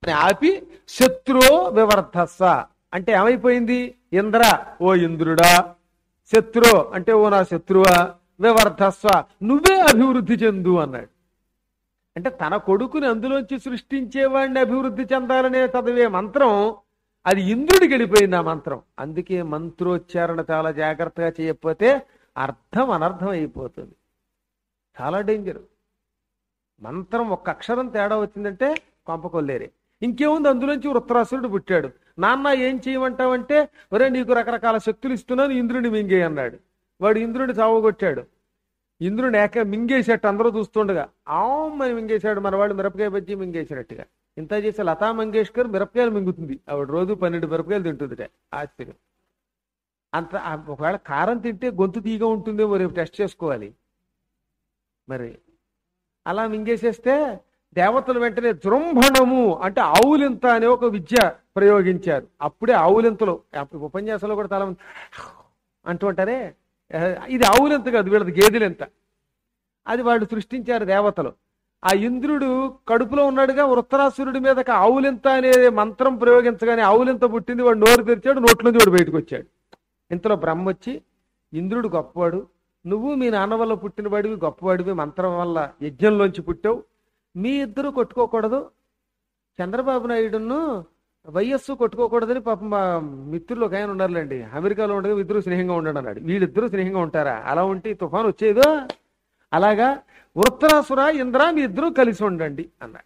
అని ఆపి శత్రో వివర్ధస్వ అంటే ఏమైపోయింది ఇంద్ర ఓ ఇంద్రుడా శత్రు అంటే ఓ నా శత్రువా వివర్ధస్వ నువ్వే అభివృద్ధి చెందు అన్నాడు అంటే తన కొడుకుని అందులోంచి సృష్టించేవాడిని అభివృద్ధి చెందాలనే చదివే మంత్రం అది ఇంద్రుడికి వెళ్ళిపోయింది ఆ మంత్రం అందుకే మంత్రోచ్చారణ చాలా జాగ్రత్తగా చేయకపోతే అర్థం అనర్థం అయిపోతుంది చాలా డేంజర్ మంత్రం ఒక్క అక్షరం తేడా వచ్చిందంటే కొంపకొల్లేరే ఇంకేముంది అందులోంచి వృత్తరాసురుడు పుట్టాడు నాన్న ఏం చేయమంటావంటే ఒరే నీకు రకరకాల శక్తులు ఇస్తున్నాను ఇంద్రుడిని మింగే అన్నాడు వాడు ఇంద్రుడిని చావగొట్టాడు ఇంద్రుని ఏక మింగేసేట్టు అందరూ చూస్తుండగా ఆమ్మని మింగేశాడు మన వాళ్ళు మిరపకాయ బజ్జి మింగేసినట్టుగా ఇంత చేసే లతా మంగేష్కర్ మిరపకాయలు మింగుతుంది ఆవిడ రోజు పన్నెండు మిరపకాయలు తింటుందిట ఆశ్చర్యం అంత ఆ ఒకవేళ కారం తింటే గొంతు తీగా ఉంటుందేమో రేపు టెస్ట్ చేసుకోవాలి మరి అలా మింగేసేస్తే దేవతలు వెంటనే జృంభణము అంటే ఆవులింత అనే ఒక విద్య ప్రయోగించారు అప్పుడే ఆవులింతలు అప్పుడు ఉపన్యాసంలో కూడా చాలా మంది అంటూ ఉంటారే "ఆ, ఇది ఆవులింత కాదు వీళ్ళది గేదెలింత అది వాళ్ళు సృష్టించారు దేవతలు ఆ ఇంద్రుడు కడుపులో ఉన్నాడుగా వృత్తరాసురుడి మీద ఆవులింత అనే మంత్రం ప్రయోగించగానే ఆవులింత పుట్టింది వాడు నోరు తెరిచాడు నోట్లోంచి వాడు బయటకు వచ్చాడు ఇంతలో బ్రహ్మ వచ్చి ఇంద్రుడు గొప్పవాడు నువ్వు మీ నాన్న వల్ల పుట్టిన వాడివి గొప్పవాడివి మంత్రం వల్ల యజ్ఞంలోంచి పుట్టావు మీ ఇద్దరు కొట్టుకోకూడదు చంద్రబాబు నాయుడును వైఎస్ కొట్టుకోకూడదని పాపం మా మిత్రులు ఒక ఆయన ఉన్నారులేండి అమెరికాలో ఉండగా ఇద్దరు స్నేహంగా ఉండడం అన్నాడు వీళ్ళిద్దరూ స్నేహంగా ఉంటారా అలా ఉంటే ఈ తుఫాను వచ్చేదో అలాగా వృత్తరాసుర ఇంద్ర మీ ఇద్దరూ కలిసి ఉండండి అన్నాడు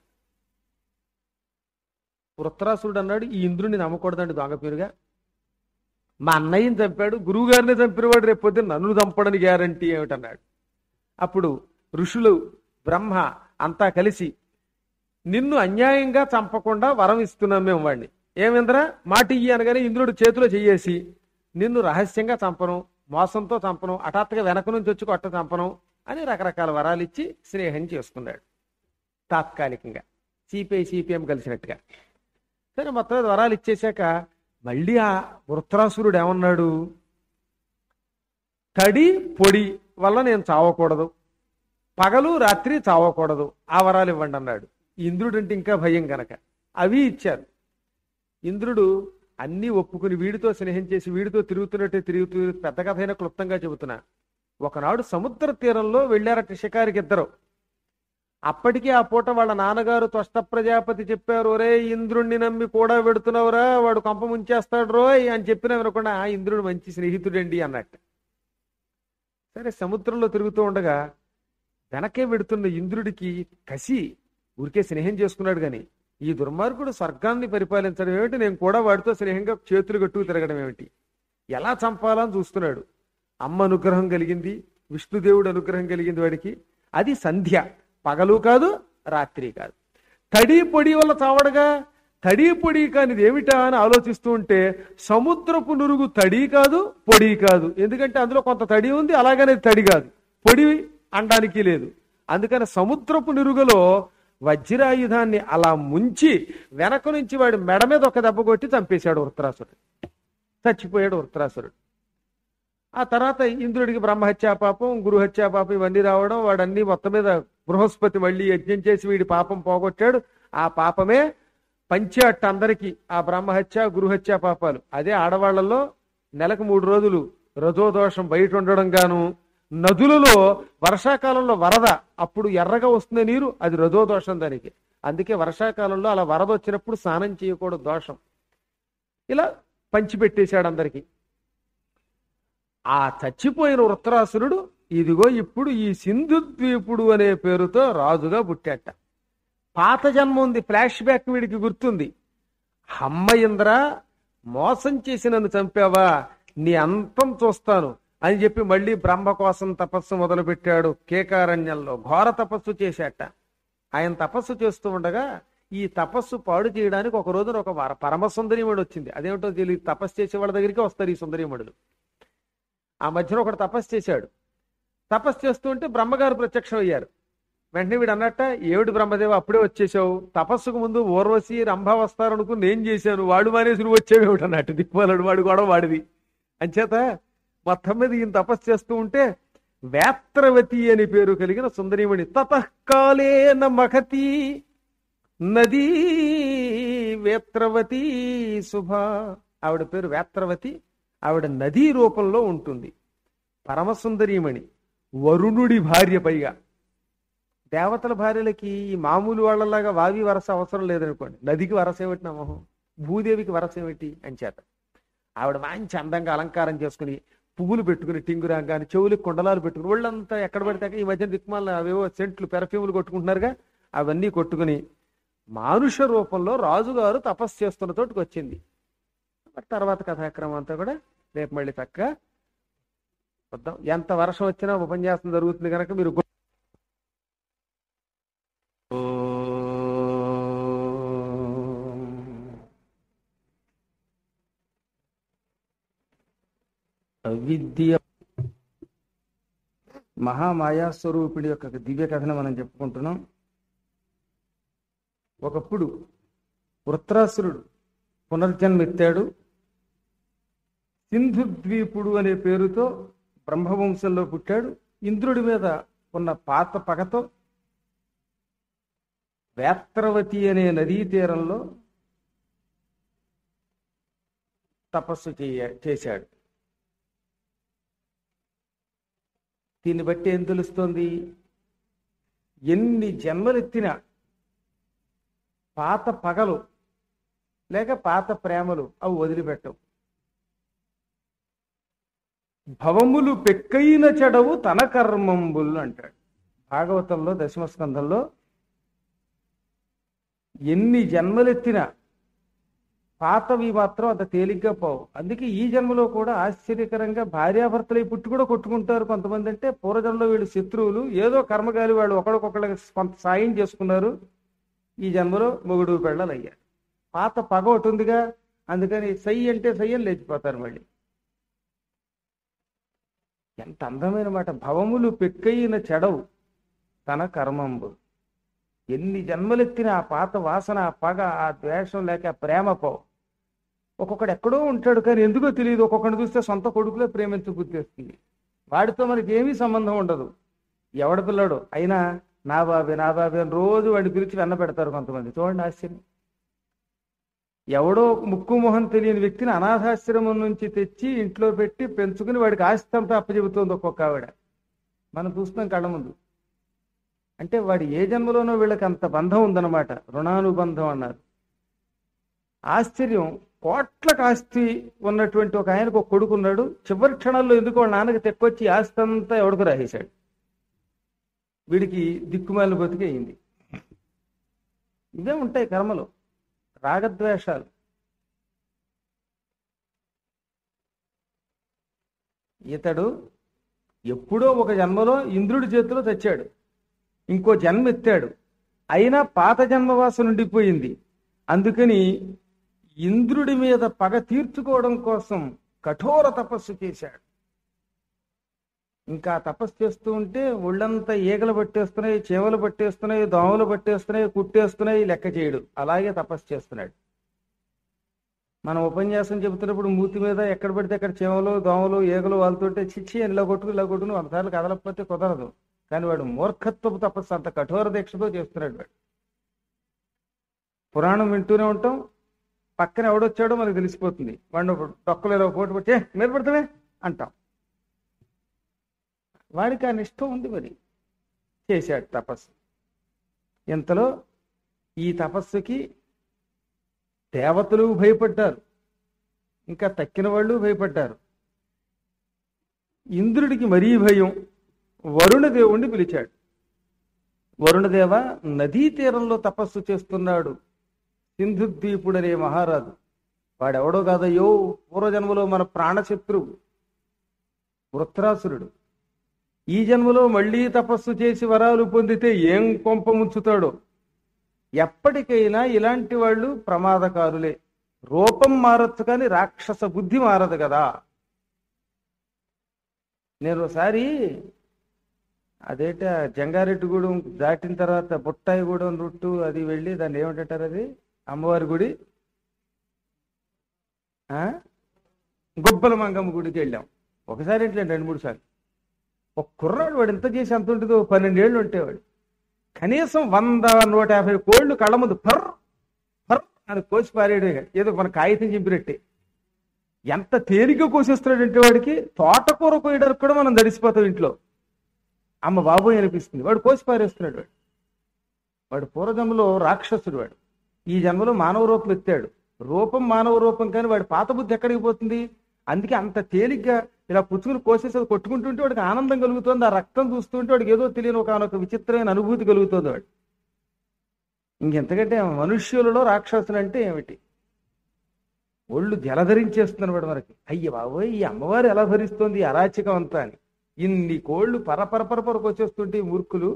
వృత్తరాసురుడు అన్నాడు ఈ ఇంద్రుడిని నమ్మకూడదండి దొంగ పేరుగా మా అన్నయ్యని చంపాడు గురువు గారిని చంపినవాడు రేపు పొద్దున్న నన్ను చంపడానికి గ్యారంటీ ఏమిటన్నాడు అప్పుడు ఋషులు బ్రహ్మ అంతా కలిసి నిన్ను అన్యాయంగా చంపకుండా వరం ఇస్తున్నాం మేము వాడిని ఏమింద్ర మాట ఇయ్యి అనగానే ఇంద్రుడు చేతిలో చెయ్యేసి నిన్ను రహస్యంగా చంపను మోసంతో చంపను హఠాత్తుగా వెనక నుంచి వచ్చి కొట్ట చంపను అని రకరకాల వరాలు ఇచ్చి స్నేహం చేసుకున్నాడు తాత్కాలికంగా సిపిఐ సిపిఎం కలిసినట్టుగా సరే మొత్తం మీద వరాలు ఇచ్చేశాక మళ్ళీ ఆ వృత్రాసురుడు ఏమన్నాడు తడి పొడి వల్ల నేను చావకూడదు పగలు రాత్రి చావకూడదు ఆ వరాలు ఇవ్వండి అన్నాడు ఇంద్రుడు అంటే ఇంకా భయం గనక అవి ఇచ్చారు ఇంద్రుడు అన్నీ ఒప్పుకుని వీడితో స్నేహం చేసి వీడితో తిరుగుతున్నట్టే తిరుగుతూ పెద్ద కథ అయినా క్లుప్తంగా చెబుతున్నా ఒకనాడు సముద్ర తీరంలో వెళ్ళారట షికారికి ఇద్దరు అప్పటికే ఆ పూట వాళ్ళ నాన్నగారు త్వష్ట ప్రజాపతి చెప్పారు ఒరే ఇంద్రుణ్ణి నమ్మి కూడా పెడుతున్నావురా వాడు కొంప ముంచేస్తాడు రోయ్ అని చెప్పినా వినకుండా "ఆ, ఇంద్రుడు మంచి స్నేహితుడండి అన్నట్టు సరే సముద్రంలో తిరుగుతూ ఉండగా వెనకే పెడుతున్న ఇంద్రుడికి కసి ఊరికే స్నేహం చేసుకున్నాడు గాని ఈ దుర్మార్గుడు స్వర్గాన్ని పరిపాలించడం ఏమిటి నేను కూడా వాడితో స్నేహంగా చేతులు కట్టుకు తిరగడం ఏమిటి ఎలా చంపాలని చూస్తున్నాడు అమ్మ అనుగ్రహం కలిగింది విష్ణుదేవుడు అనుగ్రహం కలిగింది వాడికి అది సంధ్య పగలు కాదు రాత్రి కాదు తడి పొడి వల్ల చావడగా తడి పొడి కానిది ఏమిటా అని ఆలోచిస్తూ ఉంటే సముద్రపు నురుగు తడి కాదు పొడి కాదు ఎందుకంటే అందులో కొంత తడి ఉంది అలాగనే తడి కాదు పొడి అనడానికి లేదు అందుకని సముద్రపు నురుగులో వజ్రాయుధాన్ని అలా ముంచి వెనక నుంచి వాడి మెడ మీద ఒక దెబ్బ కొట్టి చంపేశాడు వృత్రాసురుడు చచ్చిపోయాడు వృత్రాసురుడు ఆ తర్వాత ఇంద్రుడికి బ్రహ్మహత్యా పాపం గురుహత్యా పాపం ఇవన్నీ రావడం వాడన్నీ మొత్తం మీద బృహస్పతి మళ్ళీ యజ్ఞం చేసి వీడి పాపం పోగొట్టాడు ఆ పాపమే పంచాట్ అందరికి ఆ బ్రహ్మహత్య గురుహత్యా పాపాలు అదే ఆడవాళ్లలో నెలకు మూడు రోజులు రజోదోషం బయట ఉండడం గాను నదులలో వర్షాకాలంలో వరద అప్పుడు ఎర్రగా వస్తున్న నీరు అది రజోదోషం దానికి అందుకే వర్షాకాలంలో అలా వరద వచ్చినప్పుడు స్నానం చేయకూడదు దోషం ఇలా పంచిపెట్టేశాడు అందరికి ఆ చచ్చిపోయిన వృత్తరాసురుడు ఇదిగో ఇప్పుడు ఈ సింధు ద్వీపుడు అనే పేరుతో రాజుగా పుట్టాట పాత జన్మ ఉంది ఫ్లాష్ బ్యాక్ వీడికి గుర్తుంది అమ్మ ఇంద్ర మోసం చేసి నన్ను చంపావా నీ అంతం చూస్తాను అని చెప్పి మళ్ళీ బ్రహ్మ కోసం తపస్సు మొదలుపెట్టాడు కేకారణ్యంలో ఘోర తపస్సు చేశాట ఆయన తపస్సు చేస్తూ ఉండగా ఈ తపస్సు పాడు చేయడానికి ఒక రోజున ఒక వర- పరమ సుందరీమణి వచ్చింది అదేమిటో తెలియదు తపస్సు చేసే వాళ్ళ దగ్గరికి వస్తారు ఈ సుందరీమణులు ఆ మధ్యలో ఒకడు తపస్సు చేశాడు తపస్సు చేస్తూ ఉంటే బ్రహ్మగారు ప్రత్యక్షం అయ్యారు వెంటనే వీడు అన్నట్ట ఏమిటి బ్రహ్మదేవ అప్పుడే వచ్చేసావు తపస్సుకు ముందు ఊర్వశి రంభ వస్తారనుకుని నేను చేశాను వాడు మానేసి నువ్వు వచ్చేవేమిటి అన్నట్టు దిక్కుమాలడు వాడు కూడా వాడిది అంచేత మొత్తం మీద ఈయన తపస్సు చేస్తూ ఉంటే వేత్రవతి అని పేరు కలిగిన సుందరీమణి తతకాలేన మహతి నదీ వేత్రవతి శుభ ఆవిడ పేరు వేత్రవతి ఆవిడ నదీ రూపంలో ఉంటుంది పరమసుందరీమణి వరుణుడి భార్య పైగా దేవతల భార్యలకి ఈ మామూలు వాళ్ళలాగా వావి వరస అవసరం లేదనుకోండి నదికి వరస ఏమిటి నా మొహం భూదేవికి వరస ఏమిటి అని చేత ఆవిడ మంచి అందంగా అలంకారం చేసుకుని పువ్వులు పెట్టుకుని టింగురా కానీ చెవులకు కుండలాలు పెట్టుకుని ఒళ్ళంతా ఎక్కడ పడితే అక్కడ ఈ మధ్య దిక్మాల అవేవో సెంట్లు పెర్ఫ్యూములు కొట్టుకుంటున్నారుగా అవన్నీ కొట్టుకుని మానుష రూపంలో రాజుగారు తపస్సు చేస్తున్న తోటికి వచ్చింది మరి తర్వాత కథాక్రమం అంతా కూడా రేపు మళ్ళీ చక్కగా వద్దాం ఎంత వర్షం వచ్చినా ఉపన్యాసం జరుగుతుంది కనుక మీరు గు- అవిద్య మహామాయా స్వరూపిణి యొక్క దివ్య కథను మనం చెప్పుకుంటున్నాం ఒకప్పుడు వృత్రాసురుడు పునర్జన్మెత్తాడు సింధుద్వీపుడు అనే పేరుతో బ్రహ్మవంశంలో పుట్టాడు ఇంద్రుడి మీద ఉన్న పాత పగతో వేత్రవతి అనే నదీ తీరంలో తపస్సు చేయ చేశాడు దీన్ని బట్టి ఏం తెలుస్తోంది ఎన్ని జన్మలెత్తినా పాత పగలు లేక పాత ప్రేమలు అవి వదిలిపెట్టవు భవములు పెక్కైన చెడవు తన కర్మంబుల్ అంటాడు భాగవతంలో దశమ స్కంధంలో ఎన్ని జన్మలెత్తినా పాతవి మాత్రం అంత తేలిగ్గా పోవు అందుకే ఈ జన్మలో కూడా ఆశ్చర్యకరంగా భార్యాభర్తలు పుట్టి కూడా కొట్టుకుంటారు కొంతమంది అంటే పూర్వజన్మలో వీళ్ళు శత్రువులు ఏదో కర్మగాలి వాళ్ళు ఒకరికొకళ్ళకి కొంత సాయం చేసుకున్నారు ఈ జన్మలో మొగుడు పెళ్ళలు అయ్యారు పాత పగ ఒకటి ఉందిగా అందుకని సై అంటే సై అని లేచిపోతారు మళ్ళీ ఎంత అందమైన మాట భవములు పెక్కయిన చెడవు తన కర్మంబు ఎన్ని జన్మలెత్తిన ఆ పాత వాసన ఆ పగ ఆ ద్వేషం లేక ఆ ప్రేమ పోవు ఒక్కొక్కడు ఎక్కడో ఉంటాడు కానీ ఎందుకో తెలియదు ఒక్కొక్కడిని చూస్తే సొంత కొడుకులే ప్రేమించు గుర్తేస్తుంది వాడితో మనకి ఏమీ సంబంధం ఉండదు ఎవడ పిల్లాడు అయినా నా బాబే నా బాబే అని రోజు వాడిని పిలిచి వెన్న పెడతారు కొంతమంది చూడండి ఆశ్చర్యం ఎవడో ముక్కు మొహం తెలియని వ్యక్తిని అనాథాశ్రమం నుంచి తెచ్చి ఇంట్లో పెట్టి పెంచుకుని వాడికి ఆస్తంతా అప్పచెబుతోంది ఒక్కొక్క ఆవిడ మనం చూస్తున్నాం కళ్ళ ముందు అంటే వాడి ఏ జన్మలోనో వీళ్ళకి అంత బంధం ఉందన్నమాట రుణానుబంధం అన్నారు ఆశ్చర్యం కోట్లకు ఆస్తి ఉన్నటువంటి ఒక ఆయనకు ఒక కొడుకున్నాడు చివరి క్షణాల్లో ఎందుకు వాళ్ళ నాన్నకి తెక్కొచ్చి ఈ ఆస్తి అంతా ఎవడికి రాసేశాడు వీడికి దిక్కుమాలిన బతికి అయింది ఇవే ఉంటాయి కర్మలు రాగద్వేషాలు ఇతడు ఎప్పుడో ఒక జన్మలో ఇంద్రుడి చేతిలో తెచ్చాడు ఇంకో జన్మ ఎత్తాడు అయినా పాత జన్మవాసన ఉండిపోయింది అందుకని ఇంద్రుడి మీద పగ తీర్చుకోవడం కోసం కఠోర తపస్సు చేశాడు ఇంకా తపస్సు చేస్తూ ఉంటే ఒళ్ళంతా ఈగలు పట్టేస్తున్నాయి చేమలు పట్టేస్తున్నాయి దోమలు పట్టేస్తున్నాయి కుట్టేస్తున్నాయి లెక్క చేయడు అలాగే తపస్సు చేస్తున్నాడు మనం ఉపన్యాసం చెబుతున్నప్పుడు మూతి మీద ఎక్కడ పడితే అక్కడ చీమలు దోమలు ఈగలు వాళ్ళతోటే చిచ్చి అని ఇలా కొట్టుకు ఇలా కొట్టుకుని ఒకసారి కదలకపోతే కుదరదు కానీ వాడు మూర్ఖత్వపు తపస్సు అంత కఠోర దీక్షతో చేస్తున్నాడు వాడు పురాణం వింటూనే ఉంటాం పక్కన ఎవడొచ్చాడో మనకు తెలిసిపోతుంది వాడిని డొక్కలు ఇలా పోటు పట్టి "ఏ, మీద పడతావే అంటాం వాడికి ఆ నిష్ఠ ఉంది మరి చేశాడు తపస్సు ఇంతలో ఈ తపస్సుకి దేవతలు భయపడ్డారు ఇంకా తక్కిన వాళ్ళు భయపడ్డారు ఇంద్రుడికి మరీ భయం వరుణదేవుణ్ణి పిలిచాడు వరుణదేవ నదీ తీరంలో తపస్సు చేస్తున్నాడు సింధుద్వీపుడనే మహారాజు వాడెవడో కాదయ్యో పూర్వజన్మలో మన ప్రాణశత్రువు వృత్రాసురుడు ఈ జన్మలో మళ్ళీ తపస్సు చేసి వరాలు పొందితే ఏం కొంప ముంచుతాడో ఎప్పటికైనా ఇలాంటి వాళ్ళు ప్రమాదకారులే రూపం మారచ్చు కానీ రాక్షస బుద్ధి మారదు కదా నేను ఒకసారి అదేట జంగారెడ్డిగూడెం దాటిన తర్వాత బుట్టాయిగూడెం రూటు అది వెళ్ళి దాన్ని ఏమిటంటారు అది అమ్మవారి గుడి ఆ? గొబ్బల మంగమ్మ గుడికి వెళ్ళాం ఒకసారి ఇట్లా రెండు మూడు సార్లు ఒక కుర్రాడు వాడు ఎంత చేసి అంత ఉంటుందో పన్నెండేళ్ళు ఉంటేవాడు కనీసం వంద నూట యాభై కోళ్ళు కళ్ళ ముందు ఫర్ ఫర్ అని కోసి పారేయడమే ఏదో మన కాగితం చింపినట్టే ఎంత తేలిగ్గా కోసేస్తున్నాడంటే వాడికి తోటకూర కోయడానికి కూడా మనం దడిసిపోతాం ఇంట్లో అమ్మ బాబోయ్ అనిపిస్తుంది వాడు కోసి పారేస్తున్నాడు వాడు వాడు పూర్వజన్మలో రాక్షసుడు వాడు ఈ జన్మలో మానవ రూపం ఎత్తాడు రూపం మానవ రూపం కానీ వాడి పాత బుద్ధి ఎక్కడికి పోతుంది అందుకే అంత తేలిగ్గా ఇలా పుచ్చుకుని కోసేసి అది కొట్టుకుంటుంటే వాడికి ఆనందం కలుగుతుంది ఆ రక్తం చూస్తుంటే వాడికి ఏదో తెలియని ఒక ఒక విచిత్రమైన అనుభూతి కలుగుతుంది వాడు ఇంకెంతకంటే మనుష్యులలో రాక్షసులు అంటే ఏమిటి ఒళ్ళు జలధరించేస్తున్నారు వాడు మనకి అయ్య బాబోయ్ ఈ అమ్మవారు ఎలా భరిస్తోంది ఈ అరాచకం అంతా అని ఇన్ని కోళ్ళు పరపరపరపరకు వచ్చేస్తుంటే ఈ మూర్ఖులు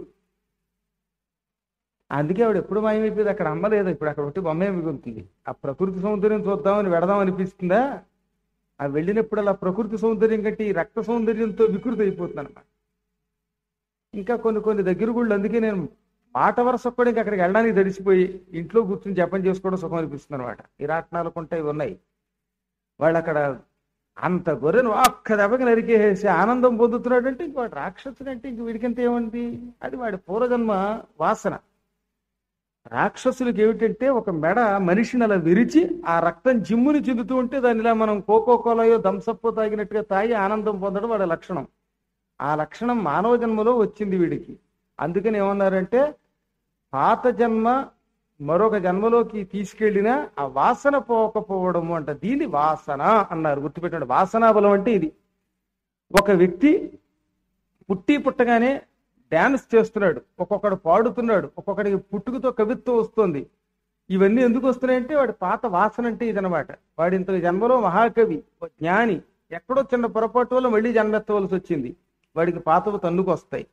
అందుకే ఆవిడ ఎప్పుడు మాయమైపోయింది అక్కడ అమ్మ లేదు ఇప్పుడు అక్కడ ఒకటి బొమ్మే మిగులుతుంది ఆ ప్రకృతి సౌందర్యం చూద్దామని వెడదాం అనిపిస్తుందా ఆ వెళ్ళినప్పుడు అలా ప్రకృతి సౌందర్యం కంటే ఈ రక్త సౌందర్యంతో వికృతి అయిపోతుంది అనమాట ఇంకా కొన్ని కొన్ని దగ్గర గుళ్ళు అందుకే నేను మాట వరుస కూడా ఇంకా అక్కడికి వెళ్ళడానికి తడిసిపోయి ఇంట్లో కూర్చుని జపం చేసుకోవడం సుఖం అనిపిస్తుంది అనమాట ఈ రాట్నాలు కొంటే ఇవి ఉన్నాయి వాళ్ళు అక్కడ అంత గొర్రెను ఒక్క దెబ్బకి నరికేసి ఆనందం పొందుతున్నాడు అంటే ఇంక వాడు రాక్షసుడు అంటే ఇంక వీడికంత ఏముంది అది వాడి పూర్వజన్మ వాసన రాక్షసులకి ఏమిటంటే ఒక మెడ మనిషిని అలా విరిచి ఆ రక్తం జిమ్ముని చెందుతూ ఉంటే దాన్ని ఇలా మనం కోకో కోలాయో దంసప్పో తాగినట్టుగా తాగి ఆనందం పొందడం వాడి లక్షణం ఆ లక్షణం మానవ జన్మలో వచ్చింది వీడికి అందుకని ఏమన్నారంటే పాత జన్మ మరొక జన్మలోకి తీసుకెళ్లిన ఆ వాసన పోకపోవడము అంట దీని వాసన అన్నారు గుర్తుపెట్టండి వాసనా బలం అంటే ఇది ఒక వ్యక్తి పుట్టి పుట్టగానే డాన్స్ చేస్తున్నాడు ఒక్కొక్కడు పాడుతున్నాడు ఒక్కొక్కడికి పుట్టుకతో కవిత్వం వస్తుంది ఇవన్నీ ఎందుకు వస్తున్నాయంటే వాడి పాత వాసన అంటే ఇదనమాట వాడి ఇంత జన్మలో మహాకవి ఓ జ్ఞాని ఎక్కడో చిన్న పొరపాటు వల్ల మళ్ళీ జన్మెత్తవలసి వచ్చింది వాడికి పాతవు తన్నుకు వస్తాయి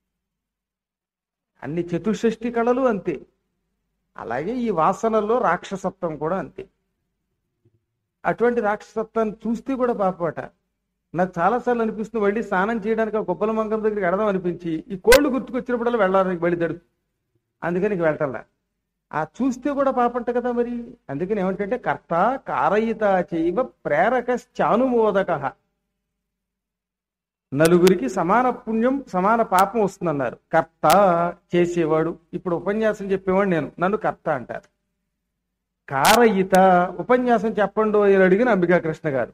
అన్ని చతుషష్టి కళలు అంతే అలాగే ఈ వాసనల్లో రాక్షసత్వం కూడా అంతే అటువంటి రాక్షసత్వాన్ని చూస్తే కూడా పాపట నాకు చాలాసార్లు అనిపిస్తుంది వెళ్ళి స్నానం చేయడానికి ఆ గొప్పల మంగం దగ్గరికి వెడదాం అనిపించి ఈ కోళ్ళు గుర్తుకొచ్చినప్పుడల్లా వెళ్ళాలని వెళ్ళి దడు అందుకని ఇక వెళ్ళటల్లా ఆ చూస్తే కూడా పాపంట కదా మరి అందుకని ఏమంటే కర్త కారయిత చైవ ప్రేరక చానుమోదక నలుగురికి సమాన పుణ్యం సమాన పాపం వస్తుందన్నారు కర్త చేసేవాడు ఇప్పుడు ఉపన్యాసం చెప్పేవాడు నేను నన్ను కర్త అంటారు కారయిత ఉపన్యాసం చెప్పండు అని అడిగిన అంబికా కృష్ణ గారు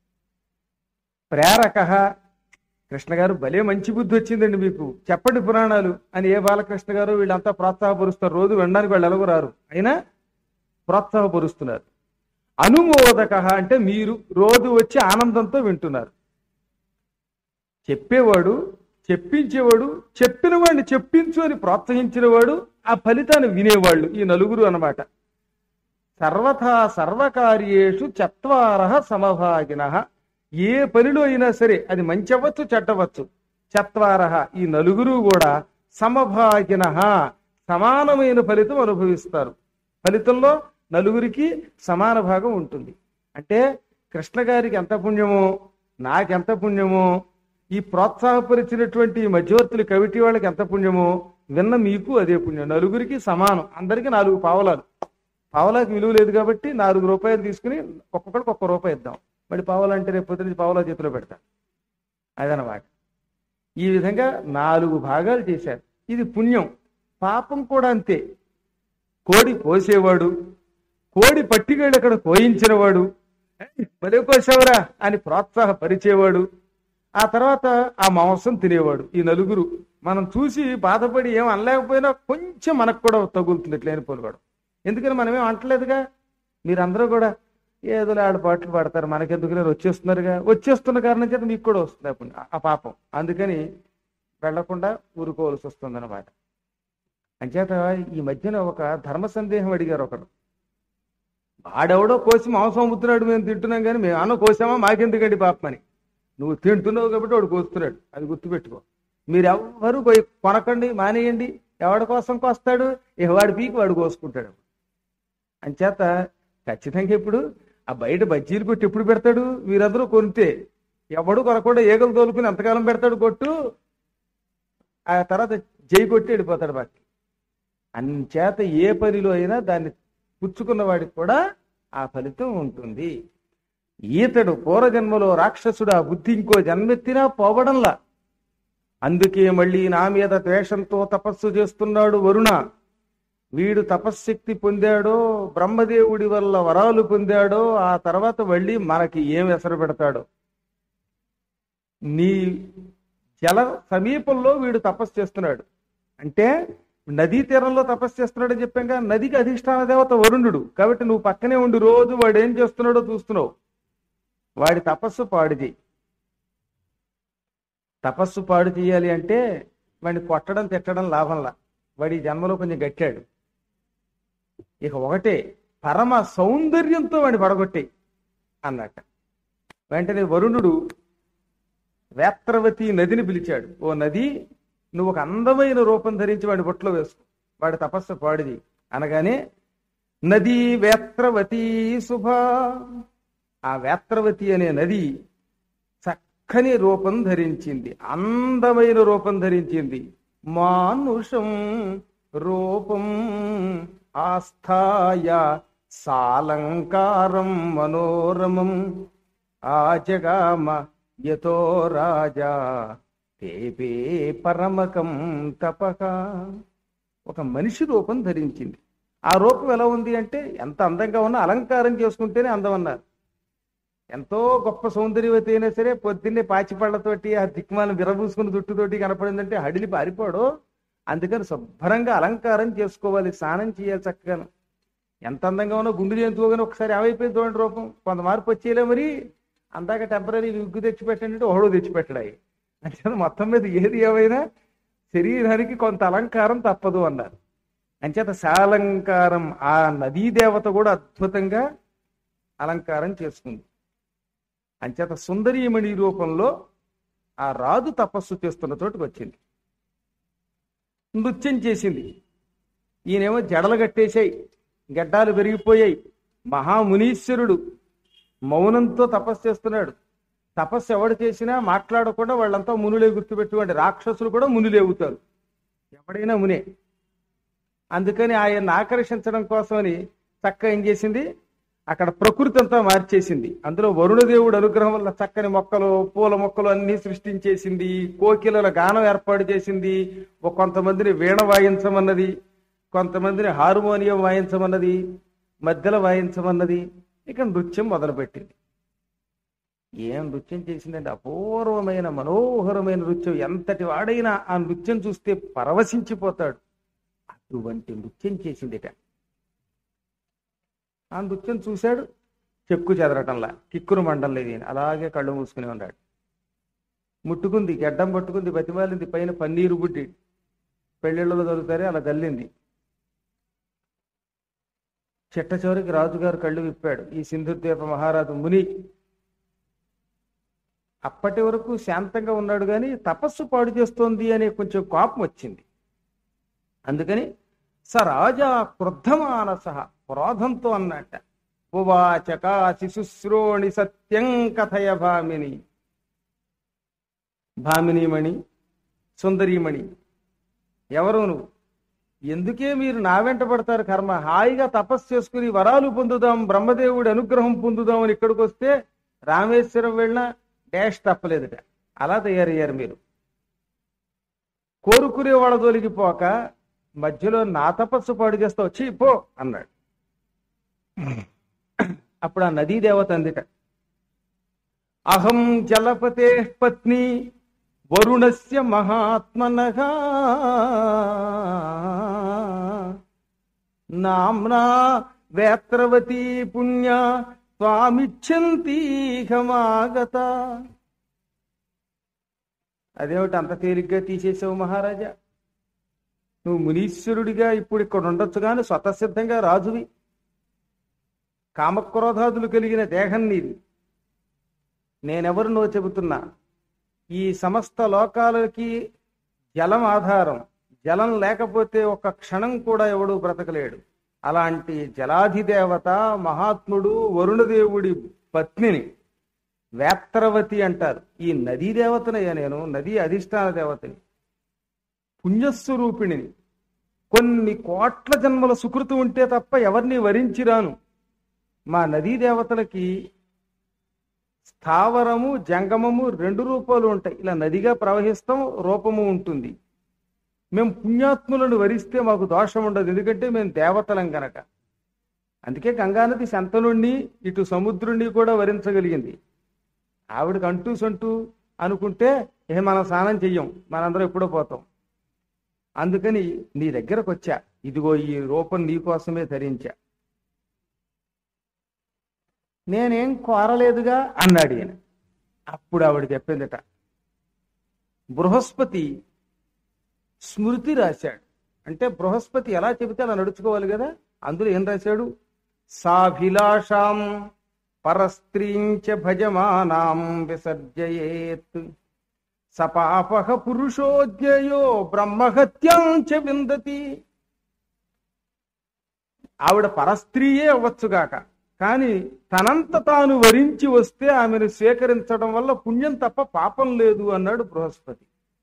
ప్రేరక కృష్ణ గారు భలే మంచి బుద్ధి వచ్చిందండి మీకు చెప్పండి పురాణాలు అని ఏ బాలకృష్ణ గారు వీళ్ళంతా ప్రోత్సాహపరుస్తారు రోజు వినడానికి వాళ్ళు ఎలాగో రారు అయినా ప్రోత్సాహపరుస్తున్నారు అనుమోదక అంటే మీరు రోజు వచ్చి ఆనందంతో వింటున్నారు చెప్పేవాడు చెప్పించేవాడు చెప్పిన వాడిని చెప్పించు అని ప్రోత్సహించిన వాడు ఆ ఫలితాన్ని వినేవాళ్ళు ఈ నలుగురు అన్నమాట సర్వథా సర్వకార్యేషు చత్వార సమభాగిన ఏ పనిలో అయినా సరే అది మంచి అవ్వచ్చు చెడ్డవచ్చు చత్వార ఈ నలుగురు కూడా సమభాగిన సమానమైన ఫలితం అనుభవిస్తారు ఫలితంలో నలుగురికి సమాన భాగం ఉంటుంది అంటే కృష్ణ గారికి ఎంత పుణ్యమో నాకెంత పుణ్యమో ఈ ప్రోత్సాహపరిచినటువంటి ఈ మధ్యవర్తులు కవిటి వాళ్ళకి ఎంత పుణ్యమో విన్న మీకు అదే పుణ్యం నలుగురికి సమానం అందరికీ నాలుగు పావలాలు పావలాకి విలువ లేదు కాబట్టి నాలుగు రూపాయలు తీసుకుని ఒక్కొక్కడికి ఒక్క రూపాయి ఇద్దాం మరి పావలంటే రేపు పొద్దున పావలా చేతిలో పెడతా అదనమాట ఈ విధంగా నాలుగు భాగాలు చేశారు ఇది పుణ్యం పాపం కూడా అంతే కోడి కోసేవాడు కోడి పట్టికేళ్ళు అక్కడ కోయించినవాడు భలే కోసావురా అని ప్రోత్సాహపరిచేవాడు ఆ తర్వాత ఆ మాంసం తినేవాడు ఈ నలుగురు మనం చూసి బాధపడి ఏం అనలేకపోయినా కొంచెం మనకు కూడా తగులుతుంది ఇట్లేని పోలుకోవడం ఎందుకని మనమేం అంటలేదుగా మీరందరూ కూడా ఏదో ఆడ పాటలు పాడతారు మనకెందుకు లేరు వచ్చేస్తున్నారుగా వచ్చేస్తున్న కారణం చేత మీకు కూడా వస్తుంది అప్పుడు ఆ పాపం అందుకని వెళ్లకుండా ఊరుకోవాల్సి వస్తుంది అనమాట అంచేత ఈ మధ్యన ఒక ధర్మ సందేహం అడిగారు ఒకడు వాడెవడో కోసి మాంసం అమ్ముతున్నాడు మేము తింటున్నాం కానీ మేము అన్న కోసామా మాకెందుకండి పాపమని నువ్వు తింటున్నావు కాబట్టి వాడు కోస్తున్నాడు అది గుర్తుపెట్టుకో మీరు ఎవ్వరు పోయి కొనకండి మానేయండి ఎవడి కోసం కోస్తాడు ఇక వాడి పీకి వాడు కోసుకుంటాడు అంచేత ఖచ్చితంగా ఇప్పుడు ఆ బయట బజ్జీలు కొట్టి ఎప్పుడు పెడతాడు వీరందరూ కొనితే ఎవడు కొనకుండా ఏగలు తోలుకుని ఎంతకాలం పెడతాడు కొట్టు ఆ తర్వాత జై కొట్టి వెళ్ళిపోతాడు బాకి అంచేత ఏ పనిలో అయినా దాన్ని పుచ్చుకున్న వాడికి కూడా ఆ ఫలితం ఉంటుంది ఈతడు పూర్వజన్మలో రాక్షసుడు ఆ బుద్ధి ఇంకో జన్మెత్తినా పోవడంలా అందుకే మళ్ళీ నా మీద ద్వేషంతో తపస్సు చేస్తున్నాడు వరుణ వీడు తపశ్శక్తి పొందాడో బ్రహ్మదేవుడి వల్ల వరాలు పొందాడో ఆ తర్వాత మళ్ళీ మనకి ఏం ఎసరు పెడతాడో నీ జల సమీపంలో వీడు తపస్సు చేస్తున్నాడు అంటే నదీ తీరంలో తపస్సు చేస్తున్నాడని చెప్పాక నదికి అధిష్టాన దేవత వరుణుడు కాబట్టి నువ్వు పక్కనే ఉండి రోజు వాడు ఏం చేస్తున్నాడో చూస్తున్నావు వాడి తపస్సు పాడు చేయి తపస్సు పాడు చేయాలి అంటే వాడిని కొట్టడం తిట్టడం లాభంలా వాడి ఈ జన్మలో కొంచెం గట్టాడు ఇక ఒకటే పరమ సౌందర్యంతో వాడిని పడగొట్టే అన్నట్ట వెంటనే వరుణుడు వేత్రవతి నదిని పిలిచాడు ఓ నది నువ్వు ఒక అందమైన రూపం ధరించి వాడి బొట్లో వేసుకో వాడి తపస్సు పాడిది అనగానే నది వేత్రవతి శుభ ఆ వేత్రవతి అనే నది చక్కని రూపం ధరించింది అందమైన రూపం ధరించింది మానుషం రూపం ఆస్థాయ సాలంకారం మనోరమం ఆజగామ యతో రాజా తేపే పరమకం తపక ఒక మనిషి రూపం ధరించింది ఆ రూపం ఎలా ఉంది అంటే ఎంత అందంగా ఉన్నా అలంకారం చేసుకుంటేనే అందం అన్నారు ఎంతో గొప్ప సౌందర్యవతి అయినా సరే పొద్దున్నే పాచిపళ్ళతోటి ఆ దిక్మాలను విరబూసుకుని జుట్టుతోటి కనపడిందంటే హడిలి పారిపోడు అందుకని శుభ్రంగా అలంకారం చేసుకోవాలి స్నానం చేయాలి చక్కగా ఎంత అందంగా ఉన్నా గుండు జంతువుగానే ఒకసారి ఏమైపోయింది చూడండి రూపం కొంత మార్పు వచ్చేలే మరి అందాక టెంపరీ విగ్గు తెచ్చిపెట్టండి అంటే ఒకడు తెచ్చిపెట్టడాయి అంటే మొత్తం మీద ఏది ఏమైనా శరీరానికి కొంత అలంకారం తప్పదు అన్నారు అంచేత సాలంకారం ఆ నదీ దేవత కూడా అద్భుతంగా అలంకారం చేసుకుంది అంచేత సుందరీమణి రూపంలో ఆ రాజు తపస్సు చేస్తున్న చోటుకు వచ్చింది నృత్యం చేసింది ఈయనేమో జడలు కట్టేశాయి గడ్డాలు పెరిగిపోయాయి మహామునీశ్వరుడు మౌనంతో తపస్సు చేస్తున్నాడు తపస్సు ఎవడు చేసినా మాట్లాడకుండా వాళ్ళంతా మునులే గుర్తుపెట్టుకోండి రాక్షసులు కూడా మునులేవుతారు ఎవడైనా మునే అందుకని ఆయన్ని ఆకర్షించడం కోసమని చక్క ఏం చేసింది అక్కడ ప్రకృతి అంతా మార్చేసింది అందులో వరుణదేవుడు అనుగ్రహం వల్ల చక్కని మొక్కలు పూల మొక్కలు అన్ని సృష్టించేసింది కోకిలల గానం ఏర్పాటు చేసింది ఒక కొంతమందిని వీణ వాయించమన్నది కొంతమందిని హార్మోనియం వాయించమన్నది మధ్యలో వాయించమన్నది ఇక నృత్యం మొదలుపెట్టింది ఏం నృత్యం చేసిందంటే అపూర్వమైన మనోహరమైన నృత్యం ఎంతటి వాడైనా ఆ నృత్యం చూస్తే పరవశించిపోతాడు అటువంటి నృత్యం చేసిందిట ఆ నృత్యం చూశాడు చెక్కు చెదరటంలా కిక్కురు మండం లేదు ఈయన. అలాగే కళ్ళు మూసుకుని ఉన్నాడు ముట్టుకుంది గడ్డం పట్టుకుంది బతిమాలింది పైన పన్నీరు బుడ్డి పెళ్ళిళ్ళలో దొరుకుతారే అలా గల్లింది చిట్ట చివరికి రాజుగారు కళ్ళు విప్పాడు ఈ సింధుద్వీప మహారాజు ముని అప్పటి వరకు శాంతంగా ఉన్నాడు కానీ తపస్సు పాడు చేస్తోంది అనే కొంచెం కోపం వచ్చింది అందుకని స రాజా క్రుద్ధమానస క్రోధంతో అన్నట్ట ఉవాచక శిశుశ్రోణి సత్యం కథయ భామిని భామినీమణి సుందరీమణి ఎవరు నువ్వు ఎందుకే మీరు నా వెంట పడతారు కర్మ హాయిగా తపస్సు చేసుకుని వరాలు పొందుదాం బ్రహ్మదేవుడి అనుగ్రహం పొందుదాం అని ఇక్కడికి వస్తే రామేశ్వరం వెళ్ళినా డాష్ తప్పలేదుట అలా తయారయ్యారు మీరు కోరుకునే వాళ్ళ తొలగిపోక మధ్యలో నా తపస్సు పాడు చేస్తా వచ్చి పో అన్నాడు అప్పుడు ఆ నదీ దేవత అందిట అహం జలపతే పత్ని వరుణస్య మహాత్మనగా నామ్నా వేత్రవతీ పుణ్య స్వామిచ్చంతీహమాగత అదేమిటి అంత తేలిగ్గా తీసేసావు మహారాజా నువ్వు మునీశ్వరుడిగా ఇప్పుడు ఇక్కడ ఉండొచ్చు కానీ స్వతసిద్ధంగా రాజువి కామక్రోధాదులు కలిగిన దేహం నీది నేనెవరినో చెబుతున్నా ఈ సమస్త లోకాలకి జలం ఆధారం జలం లేకపోతే ఒక క్షణం కూడా ఎవడు బ్రతకలేడు అలాంటి జలాధిదేవత మహాత్ముడు వరుణదేవుడి పత్నిని వేత్రవతి అంటారు ఈ నదీ దేవతనయ్యా నేను నదీ అధిష్టాన దేవతని పుణ్యస్వరూపిణిని కొన్ని కోట్ల జన్మల సుకృతి ఉంటే తప్ప ఎవరిని వరించిరాను మా నదీ దేవతలకి స్థావరము జంగమము రెండు రూపాలు ఉంటాయి ఇలా నదిగా ప్రవహిస్తాం రూపము ఉంటుంది మేము పుణ్యాత్ములను వరిస్తే మాకు దోషం ఉండదు ఎందుకంటే మేము దేవతలం గనక అందుకే గంగానది శంతనుణ్ణి ఇటు సముద్రుణ్ణి కూడా వరించగలిగింది ఆవిడకి అంటూ సొంటూ అనుకుంటే ఏ మనం స్నానం చెయ్యం మనందరం ఎప్పుడో పోతాం అందుకని నీ దగ్గరకు వచ్చా ఇదిగో ఈ రూపం నీ కోసమే ధరించా నేనేం కోరలేదుగా అన్నాడు ఈయన అప్పుడు ఆవిడ చెప్పిందట బృహస్పతి స్మృతి రాశాడు అంటే బృహస్పతి ఎలా చెబితే అలా నడుచుకోవాలి కదా అందులో ఏం రాశాడు సాభిలాషాం పరస్త్రీంచ భజమానాం విసర్జయేత్ సపాపహ పురుషోద్యయో బ్రహ్మహత్యాంచ విందతి ఆవిడ పరస్త్రీయే అవ్వచ్చుగాక కానీ తనంత తాను వరించి వస్తే ఆమెను స్వీకరించడం వల్ల పుణ్యం తప్ప పాపం లేదు అన్నాడు బృహస్పతి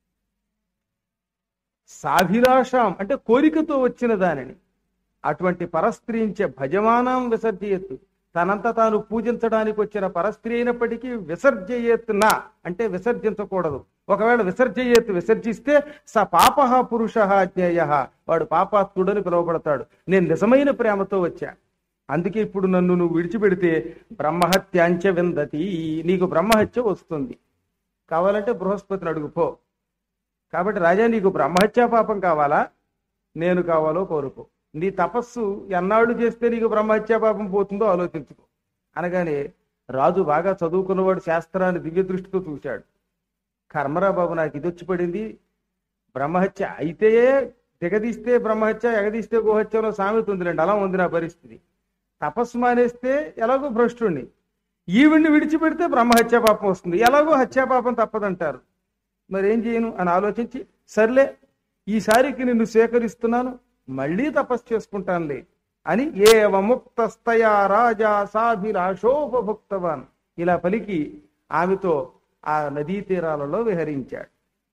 సాభిలాషం అంటే కోరికతో వచ్చిన దానిని అటువంటి పరస్త్రీంచే భజమానం విసర్జయత్తు తనంత తాను పూజించడానికి వచ్చిన పరస్త్రీ అయినప్పటికీ విసర్జయేత్ నా అంటే విసర్జించకూడదు ఒకవేళ విసర్జయేత్ విసర్జిస్తే స పాప పురుష జ్ఞేయ వాడు పాపాత్ముడని పిలువబడతాడు నేను నిజమైన ప్రేమతో వచ్చా అందుకే ఇప్పుడు నన్ను నువ్వు విడిచిపెడితే బ్రహ్మహత్యాంచ విందతి నీకు బ్రహ్మహత్య వస్తుంది కావాలంటే బృహస్పతిని అడుగుపో కాబట్టి రాజా నీకు బ్రహ్మహత్యా పాపం కావాలా నేను కావాలో కోరుకో నీ తపస్సు ఎన్నాళ్ళు చేస్తే నీకు బ్రహ్మహత్యా పాపం పోతుందో ఆలోచించుకో అనగానే రాజు బాగా చదువుకున్నవాడు శాస్త్రాన్ని దివ్య దృష్టితో చూశాడు కర్మరా బాబు నాకు ఇది వచ్చి పడింది బ్రహ్మహత్య అయితే దిగదీస్తే బ్రహ్మహత్య ఎగదీస్తే గోహత్యలో సామెత ఉందిలేండి అలా ఉంది నా పరిస్థితి తపస్సు మానేస్తే ఎలాగో భ్రష్టుణ్ణి ఈవిడ్ని విడిచిపెడితే బ్రహ్మహత్యా పాపం వస్తుంది ఎలాగో హత్యా పాపం తప్పదంటారు మరి ఏం చేయను అని ఆలోచించి సర్లే ఈసారికి నిన్ను స్వీకరిస్తున్నాను మళ్ళీ తపస్సు చేసుకుంటానులే అని ఏవ ముక్తస్తయా రాజా సాభిలాషోపభుక్తవాన్ ఇలా పలికి ఆమెతో ఆ నదీ తీరాలలో విహరించాడు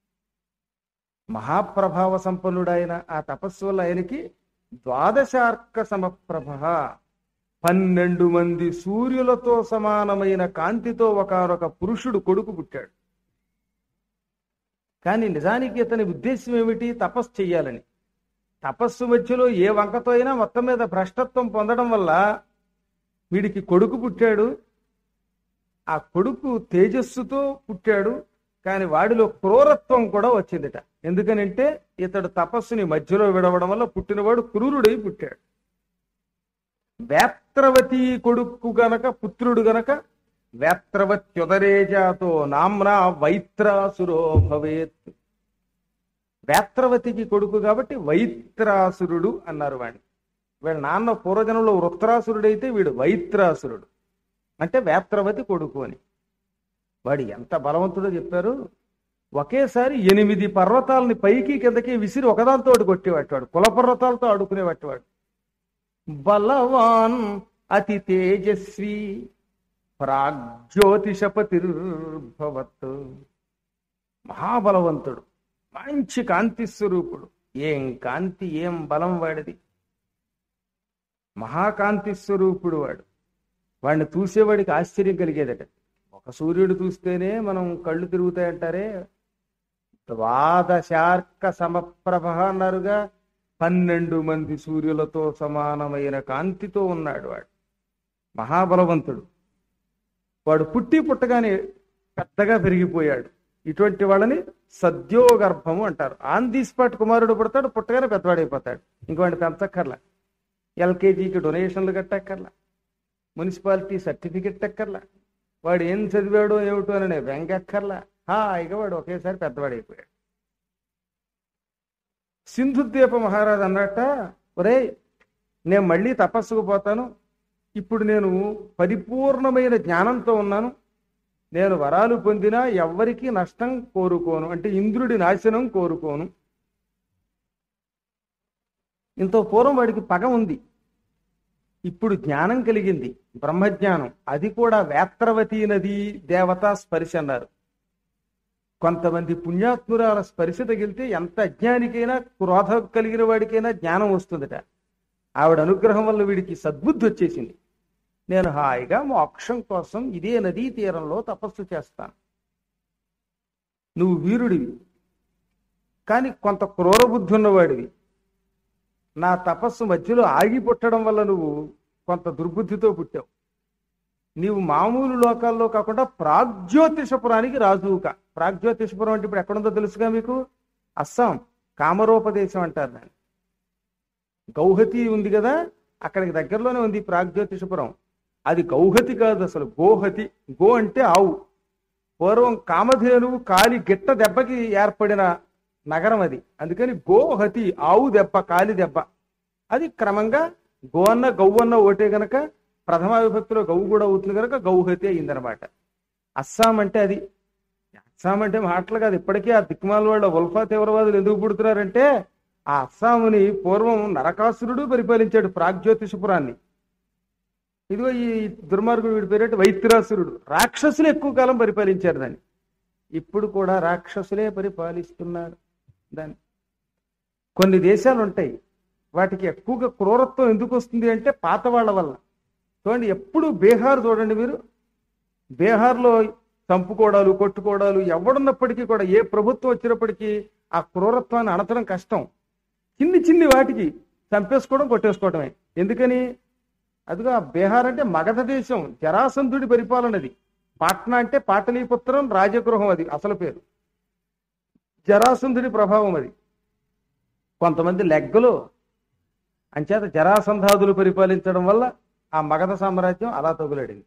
మహాప్రభావ సంపన్నుడైన ఆ తపస్సు వల్ల ఆయనకి ద్వాదశార్క సమప్రభ పన్నెండు మంది సూర్యులతో సమానమైన కాంతితో ఒకనొక పురుషుడు కొడుకు పుట్టాడు కానీ నిజానికి ఇతని ఉద్దేశం ఏమిటి తపస్సు చెయ్యాలని తపస్సు మధ్యలో ఏ వంకతో అయినా మొత్తం మీద భ్రష్టత్వం పొందడం వల్ల వీడికి కొడుకు పుట్టాడు ఆ కొడుకు తేజస్సుతో పుట్టాడు కానీ వాడిలో క్రూరత్వం కూడా వచ్చిందిట ఎందుకనంటే ఇతడు తపస్సుని మధ్యలో విడవడం వల్ల పుట్టినవాడు క్రూరుడై పుట్టాడు వేత్రవతి కొడుకు గనక పుత్రుడు గనక వేత్రవత్యుదరేజాతో నామ్నా వైత్రాసురో భవేత్ వేత్రవతికి కొడుకు కాబట్టి వైత్రాసురుడు అన్నారు వాడిని వీళ్ళ నాన్న పూర్వజనంలో వృత్రాసురుడైతే వీడు వైత్రాసురుడు అంటే వేత్రవతి కొడుకు అని వాడు ఎంత బలవంతుడో చెప్పారు ఒకేసారి ఎనిమిది పర్వతాలని పైకి కిందకి విసిరి ఒకదాంతో కొట్టేవాడు కుల పర్వతాలతో ఆడుకునేవాడు బలవాన్ అతి తేజస్వి ప్రాగ్జ్యోతిషపతిర్భవత్ మహాబలవంతుడు మంచి కాంతి స్వరూపుడు ఏం కాంతి ఏం బలం వాడిది మహాకాంతి స్వరూపుడు వాడు వాడిని చూసేవాడికి ఆశ్చర్యం కలిగేదట ఒక సూర్యుడు చూస్తేనే మనం కళ్ళు తిరుగుతాయంటారే ద్వాదశార్క సమప్రభ అన్నారుగా పన్నెండు మంది సూర్యులతో సమానమైన కాంతితో ఉన్నాడు వాడు మహాబలవంతుడు వాడు పుట్టి పుట్టగానే పెద్దగా పెరిగిపోయాడు ఇటువంటి వాళ్ళని సద్యోగర్భము అంటారు ఆన్ ది స్పాట్ కుమారుడు పుడతాడు పుట్టగానే పెద్దవాడైపోతాడు ఇంకోటి పెంచక్కర్లా ఎల్కేజీకి డొనేషన్లు కట్టక్కర్లా మున్సిపాలిటీ సర్టిఫికెట్ ఎక్కర్లా వాడు ఏం చదివాడో ఏమిటో అని వెంగక్కర్లా హాయిగా వాడు ఒకేసారి పెద్దవాడైపోయాడు సింధుద్వీప మహారాజు అన్నట్ట ఒరే నేను మళ్ళీ తపస్సుకు పోతాను ఇప్పుడు నేను పరిపూర్ణమైన జ్ఞానంతో ఉన్నాను నేను వరాలు పొందినా ఎవ్వరికీ నష్టం కోరుకోను అంటే ఇంద్రుడి నాశనం కోరుకోను ఇంత పూర్వం వాడికి పగ ఉంది ఇప్పుడు జ్ఞానం కలిగింది బ్రహ్మజ్ఞానం అది కూడా వేత్రవతి నది దేవతా స్పర్శ అన్నారు కొంతమంది పుణ్యాత్మురాల స్పర్శ తగిలితే ఎంత అజ్ఞానికైనా క్రోధ కలిగిన వాడికైనా జ్ఞానం వస్తుందట ఆవిడ అనుగ్రహం వల్ల వీడికి సద్బుద్ధి వచ్చేసింది నేను హాయిగా మోక్షం కోసం ఇదే నదీ తీరంలో తపస్సు చేస్తాను నువ్వు వీరుడివి కానీ కొంత క్రూర బుద్ధి ఉన్నవాడివి నా తపస్సు మధ్యలో ఆగి పుట్టడం వల్ల నువ్వు కొంత దుర్బుద్ధితో పుట్టావు నీవు మామూలు లోకాల్లో కాకుండా ప్రాగ్జ్యోతిషపురానికి రాజువుక ప్రాగ్జ్యోతిషపురం అంటే ఇప్పుడు ఎక్కడుందో తెలుసుగా మీకు అస్సాం కామరోపదేశం అంటారు దాన్ని గౌహతి ఉంది కదా అక్కడికి దగ్గరలోనే ఉంది ప్రాగ్జ్యోతిషపురం అది గౌహతి కాదు అసలు గోహతి గో అంటే ఆవు పూర్వం కామధేనువు కాలి గిట్ట దెబ్బకి ఏర్పడిన నగరం అది అందుకని గోహతి ఆవు దెబ్బ కాలి దెబ్బ అది క్రమంగా గో అన్న గౌ అన్న ఓటే గనక ప్రథమ విభక్తిలో గౌ కూడా అవుతుంది కనుక గౌహతి అయిందనమాట అస్సాం అంటే అది అస్సాం అంటే మాటలు కాదు ఇప్పటికీ ఆ దిక్మాల వాళ్ళ ఉల్ఫా తీవ్రవాదులు ఎందుకు పుడుతున్నారంటే ఆ అస్సాముని పూర్వం నరకాసురుడు పరిపాలించాడు ప్రాగ్జ్యోతిషపురాన్ని ఇదిగో ఈ దుర్మార్గుడు వీడి పేరేంటి వైత్రాసురుడు రాక్షసులు ఎక్కువ కాలం పరిపాలించారు దాన్ని ఇప్పుడు కూడా రాక్షసులే పరిపాలిస్తున్నారు దాన్ని కొన్ని దేశాలు ఉంటాయి వాటికి ఎక్కువగా క్రూరత్వం ఎందుకు వస్తుంది అంటే పాత వాళ్ళ వల్ల చూడండి ఎప్పుడు బీహార్ చూడండి మీరు బీహార్లో చంపుకోవడాలు కొట్టుకోవడాలు ఎవడున్నప్పటికీ కూడా ఏ ప్రభుత్వం వచ్చినప్పటికీ ఆ క్రూరత్వాన్ని అణచడం కష్టం చిన్ని చిన్ని వాటికి చంపేసుకోవడం కొట్టేసుకోవడమే ఎందుకని అదిగా బీహార్ అంటే మగధ దేశం జరాసంధుడి పరిపాలనది పాట్నా అంటే పాటలీపుత్రం రాజగృహం అది అసలు పేరు జరాసంధుడి ప్రభావం అది కొంతమంది లెగ్గలు అంచేత జరాసంధాదులు పరిపాలించడం వల్ల ఆ మగధ సామ్రాజ్యం అలా తగులడింది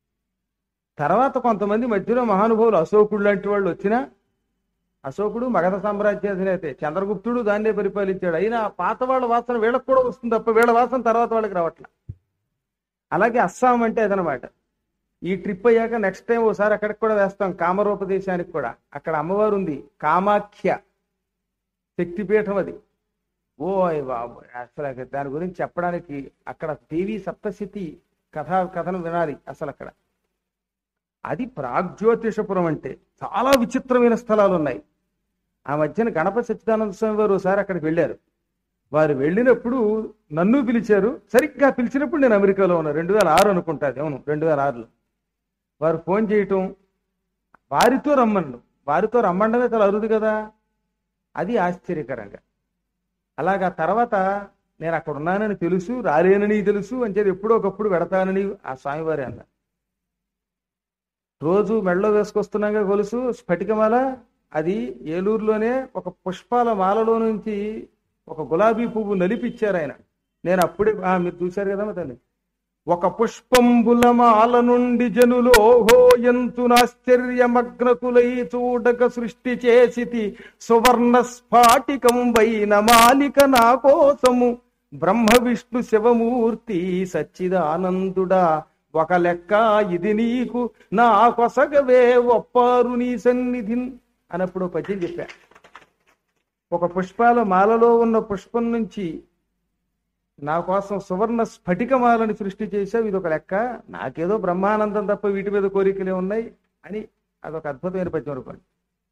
తర్వాత కొంతమంది మధ్యలో మహానుభావులు అశోకుడు లాంటి వాళ్ళు వచ్చినా అశోకుడు మగధ సామ్రాజ్యాధినేతే చంద్రగుప్తుడు దాన్నే పరిపాలించాడు అయినా పాత వాళ్ళ వాసన వీళ్ళకి కూడా వస్తుంది తప్ప వీళ్ళ వాసన తర్వాత వాళ్ళకి రావట్ల అలాగే అస్సాం అంటే అదనమాట ఈ ట్రిప్ అయ్యాక నెక్స్ట్ టైం ఓసారి అక్కడికి కూడా వేస్తాం కామరూపదేశానికి కూడా అక్కడ అమ్మవారు ఉంది కామాఖ్య శక్తిపీఠం అది ఓ బాబు అసలు దాని గురించి చెప్పడానికి అక్కడ దేవి సప్తశతి కథా కథను వినాలి అసలు అక్కడ అది ప్రాగ్జ్యోతిషపురం అంటే చాలా విచిత్రమైన స్థలాలు ఉన్నాయి ఆ మధ్యన గణపతి సచ్చిదానంద స్వామి వారు ఒకసారి అక్కడికి వెళ్ళారు వారు వెళ్ళినప్పుడు నన్ను పిలిచారు సరిగ్గా పిలిచినప్పుడు నేను అమెరికాలో ఉన్నా రెండు వేల ఆరు అనుకుంటాది అవును రెండు వేల ఆరులో వారు ఫోన్ చేయటం వారితో రమ్మను వారితో రమ్మండమే చాలా అరుదు కదా అది ఆశ్చర్యకరంగా అలాగా తర్వాత నేను అక్కడ ఉన్నానని తెలుసు రాలేనని తెలుసు అని చెప్పి ఎప్పుడో ఒకప్పుడు పెడతానని ఆ స్వామివారి అన్నారు రోజు మెడలో వేసుకొస్తున్నాగా గొలుసు స్ఫటికమాల అది ఏలూరులోనే ఒక పుష్పాల మాలలో నుంచి ఒక గులాబీ పువ్వు నలిపిచ్చారు ఆయన నేను అప్పుడే ఆ, మీరు చూశారు కదా తల్లి ఒక పుష్పంబుల మాల నుండి జనులు ఓహో ఎంతునాశ్చర్యమగ్నకులై చూడక సృష్టి చేసితి సువర్ణ స్ఫాటికం వైన మాలిక నా కోసము బ్రహ్మ విష్ణు శివమూర్తి సచ్చిదానందుడా ఒక లెక్క ఇది నీకు నా కొసగవే ఒప్పారు నీ సన్నిధిన్ అన్నప్పుడు ఓ పద్యం చెప్పా ఒక పుష్పాల మాలలో ఉన్న పుష్పం నుంచి నా కోసం సువర్ణ స్ఫటికమాలని సృష్టి చేసావు ఇది ఒక లెక్క నాకేదో బ్రహ్మానందం తప్ప వీటి మీద కోరికలే ఉన్నాయి అని అదొక అద్భుతమైన పద్యం అనుకోండి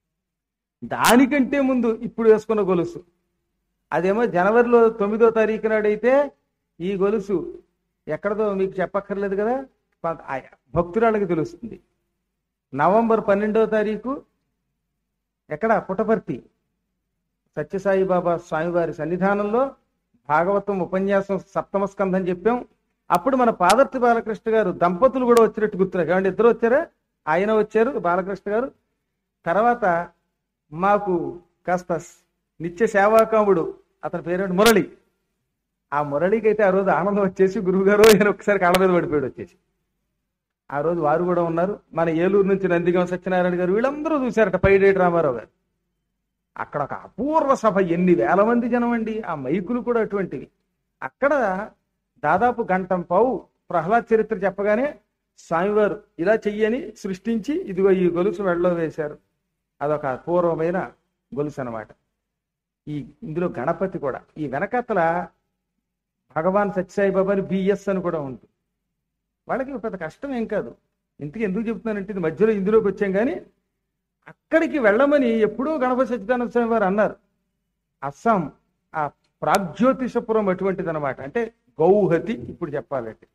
దానికంటే ముందు ఇప్పుడు వేసుకున్న గొలుసు అదేమో జనవరిలో తొమ్మిదో తారీఖు నాడైతే ఈ గొలుసు ఎక్కడదో మీకు చెప్పక్కర్లేదు కదా కొంత- ఆ భక్తురాళ్ళకి తెలుస్తుంది నవంబర్ పన్నెండవ తారీఖు ఎక్కడ పుట్టపర్తి సత్యసాయి బాబా స్వామివారి సన్నిధానంలో భాగవతం ఉపన్యాసం సప్తమ స్కంధం చెప్పాం అప్పుడు మన పాదర్తి బాలకృష్ణ గారు దంపతులు కూడా వచ్చినట్టు గుర్తున్నారు ఏమంటే ఇద్దరు వచ్చారా ఆయన వచ్చారు బాలకృష్ణ గారు తర్వాత మాకు కాస్త నిత్య సేవాకాముడు అతని పేరు మురళి ఆ మురళికి అయితే ఆ రోజు ఆనందం వచ్చేసి గురువు గారు ఆయన ఒకసారి కాళ్ళ మీద పడిపోయాడు వచ్చేసి ఆ రోజు వారు కూడా ఉన్నారు మన ఏలూరు నుంచి నందిగం సత్యనారాయణ గారు వీళ్ళందరూ చూశారట పైడేటి రామారావు గారు అక్కడ ఒక అపూర్వ సభ ఎన్ని వేల మంది జనం అండి ఆ మైకులు కూడా అటువంటివి అక్కడ దాదాపు గంటం పావు ప్రహ్లాద్ చరిత్ర చెప్పగానే స్వామివారు ఇలా చెయ్యని సృష్టించి ఇదిగో ఈ గొలుసు మెడలో వేశారు అదొక అపూర్వమైన గొలుసు అన్నమాట ఈ ఇందులో గణపతి కూడా ఈ వెనకతల భగవాన్ సత్యసాయి బాబాని బిఎస్ అని కూడా ఉంటుంది వాళ్ళకి పెద్ద కష్టం ఏం కాదు ఇంతకీ ఎందుకు చెప్తున్నానంటే ఇది మధ్యలో ఇందులోకి వచ్చాం కానీ అక్కడికి వెళ్ళమని ఎప్పుడూ గణపతి సచ్చిదానంద స్వామి వారు అన్నారు అస్సాం ఆ ప్రాగ్జ్యోతిషపురం అటువంటిది అనమాట అంటే గౌహతి ఇప్పుడు చెప్పాలంటే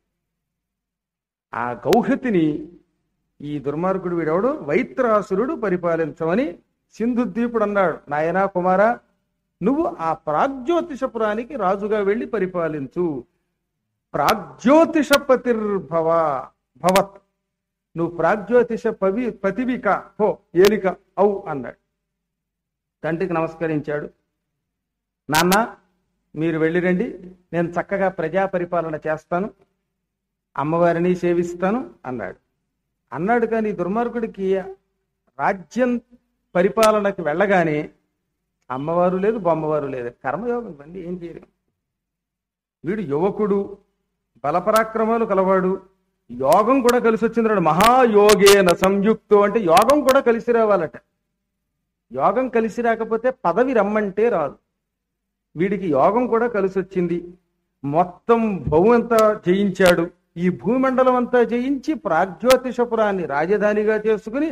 ఆ గౌహతిని ఈ దుర్మార్గుడు వీడెవడు వైత్రాసురుడు పరిపాలించమని సింధు ద్వీపుడు అన్నాడు నాయనా కుమారా నువ్వు ఆ ప్రాగ్జ్యోతిషపురానికి రాజుగా వెళ్ళి పరిపాలించు ప్రాగ్జ్యోతిషపతిర్భవ భవత్ నువ్వు ప్రాగ్జ్యోతిష పవి పతివిక హో ఏలిక అవు అన్నాడు తండ్రికి నమస్కరించాడు నాన్న మీరు వెళ్ళిరండి నేను చక్కగా ప్రజా పరిపాలన చేస్తాను అమ్మవారిని సేవిస్తాను అన్నాడు అన్నాడు కానీ ఈ దుర్మార్గుడికి రాజ్యం పరిపాలనకి వెళ్ళగానే అమ్మవారు లేదు బొమ్మవారు లేదు కర్మయోగం ఇవన్నీ ఏం చేయలేం వీడు యువకుడు బలపరాక్రమాలు కలవాడు యోగం కూడా కలిసి వచ్చింది మహాయోగేన సంయుక్తో అంటే యోగం కూడా కలిసి రావాలట యోగం కలిసి రాకపోతే పదవి రమ్మంటే రాదు వీడికి యోగం కూడా కలిసి వచ్చింది మొత్తం భూమి అంతా జయించాడు ఈ భూమండలం అంతా జయించి ప్రాగ్జ్యోతిషపురాన్ని రాజధానిగా చేసుకుని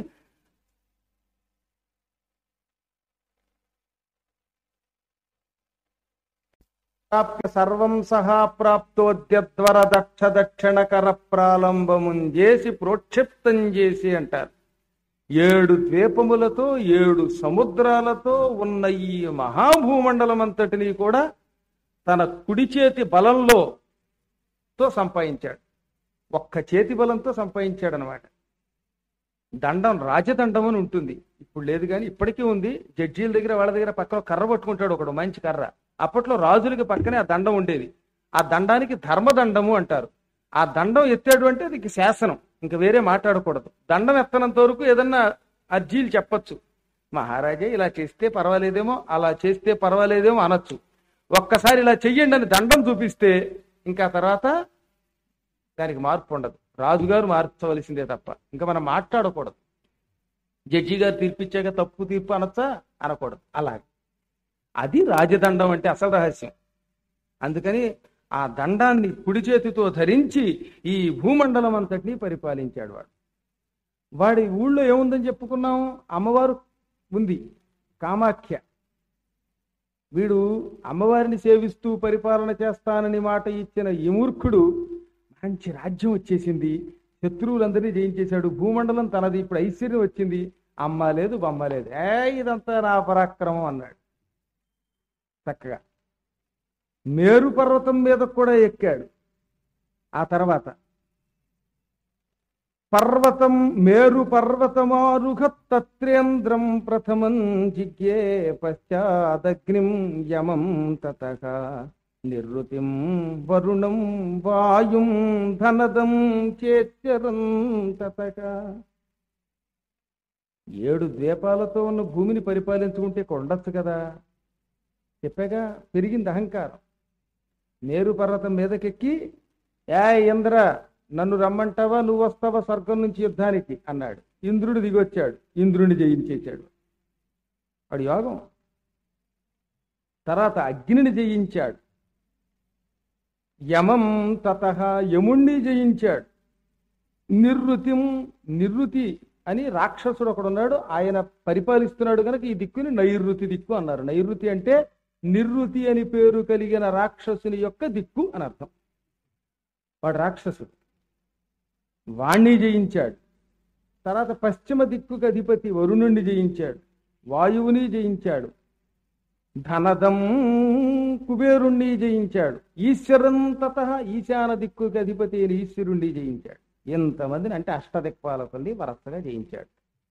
ప్రాప్య సర్వం సహా ప్రాప్తోద్యద్వర దక్ష దక్షిణకర ప్రాలంబముం చేసి ప్రోక్షిప్తం చేసి అంటారు ఏడు ద్వీపములతో ఏడు సముద్రాలతో ఉన్న ఈ మహాభూమండలం అంతటినీ కూడా తన కుడి చేతి బలంలో తో సంపాదించాడు ఒక్క చేతి బలంతో సంపాదించాడు అనమాట దండం రాజదండం అని ఉంటుంది ఇప్పుడు లేదు కానీ ఇప్పటికీ ఉంది జడ్జీల దగ్గర వాళ్ళ దగ్గర పక్కన కర్ర పట్టుకుంటాడు ఒకడు మంచి కర్ర అప్పట్లో రాజులకి పక్కనే ఆ దండం ఉండేది ఆ దండానికి ధర్మదండము అంటారు ఆ దండం ఎత్తాడు అంటే అది శాసనం ఇంకా వేరే మాట్లాడకూడదు దండం ఎత్తనంత వరకు ఏదన్నా అర్జీలు చెప్పొచ్చు మహారాజా ఇలా చేస్తే పర్వాలేదేమో అలా చేస్తే పర్వాలేదేమో అనొచ్చు ఒక్కసారి ఇలా చెయ్యండి అని దండం చూపిస్తే ఇంకా తర్వాత దానికి మార్పు ఉండదు రాజుగారు మార్చవలసిందే తప్ప ఇంకా మనం మాట్లాడకూడదు జడ్జి గారు తీర్పిచ్చాక తప్పు తీర్పు అనొచ్చా అనకూడదు అలాగే అది రాజదండం అంటే అసలు రహస్యం అందుకని ఆ దండాన్ని కుడి చేతితో ధరించి ఈ భూమండలం అంతటినీ పరిపాలించాడు వాడు వాడి ఊళ్ళో ఏముందని చెప్పుకున్నాం అమ్మవారు ఉంది కామాఖ్య వీడు అమ్మవారిని సేవిస్తూ పరిపాలన చేస్తానని మాట ఇచ్చిన ఈ మూర్ఖుడు మంచి రాజ్యం వచ్చేసింది శత్రువులందరినీ జయించేశాడు భూమండలం తనది ఇప్పుడు ఐశ్వర్యం వచ్చింది అమ్మ లేదు బొమ్మ లేదు ఏ ఇదంతా నా పరాక్రమం అన్నాడు చక్కగా మేరు పర్వతం మీద కూడా ఎక్కాడు ఆ తర్వాత పర్వతం మేరు పర్వతమారుహ తత్రేంద్రం ప్రథమం జిజ్ఞే పశ్చాదగ్నిం యమం తతః నిర్వృతిం వరుణం వాయుం ధనదం చేత్యరం తతక ఏడు ద్వీపాలతో ఉన్న భూమిని పరిపాలించుకుంటే ఇక్కడ ఉండొచ్చు కదా చెప్పాగా పెరిగింది అహంకారం మేరు పర్వతం మీదకెక్కి ఏ ఇంద్ర నన్ను రమ్మంటావా నువ్వు వస్తావా స్వర్గం నుంచి యుద్ధానికి అన్నాడు ఇంద్రుడు దిగొచ్చాడు ఇంద్రుని జయించేశాడు వాడు యోగం తర్వాత అగ్నిని జయించాడు యమం తత యముణ్ణి జయించాడు నిర్వృతిం నిర్వృతి అని రాక్షసుడు ఒకడున్నాడు ఆయన పరిపాలిస్తున్నాడు కనుక ఈ దిక్కుని నైరుతి దిక్కు అన్నారు నైరుతి అంటే నిర్వృతి అని పేరు కలిగిన రాక్షసుని యొక్క దిక్కు అని అర్థం వాడు రాక్షసుడు వాణ్ణి జయించాడు తర్వాత పశ్చిమ దిక్కుకు అధిపతి వరుణుణ్ణి జయించాడు వాయువుని జయించాడు ధనదం కుబేరుణ్ణి జయించాడు ఈశ్వరం తత ఈశాన దిక్కుకి అధిపతి అయిన ఈశ్వరుణ్ణి జయించాడు ఎంతమందిని అంటే అష్టదిక్పాలకుల్ని వరసగా జయించాడు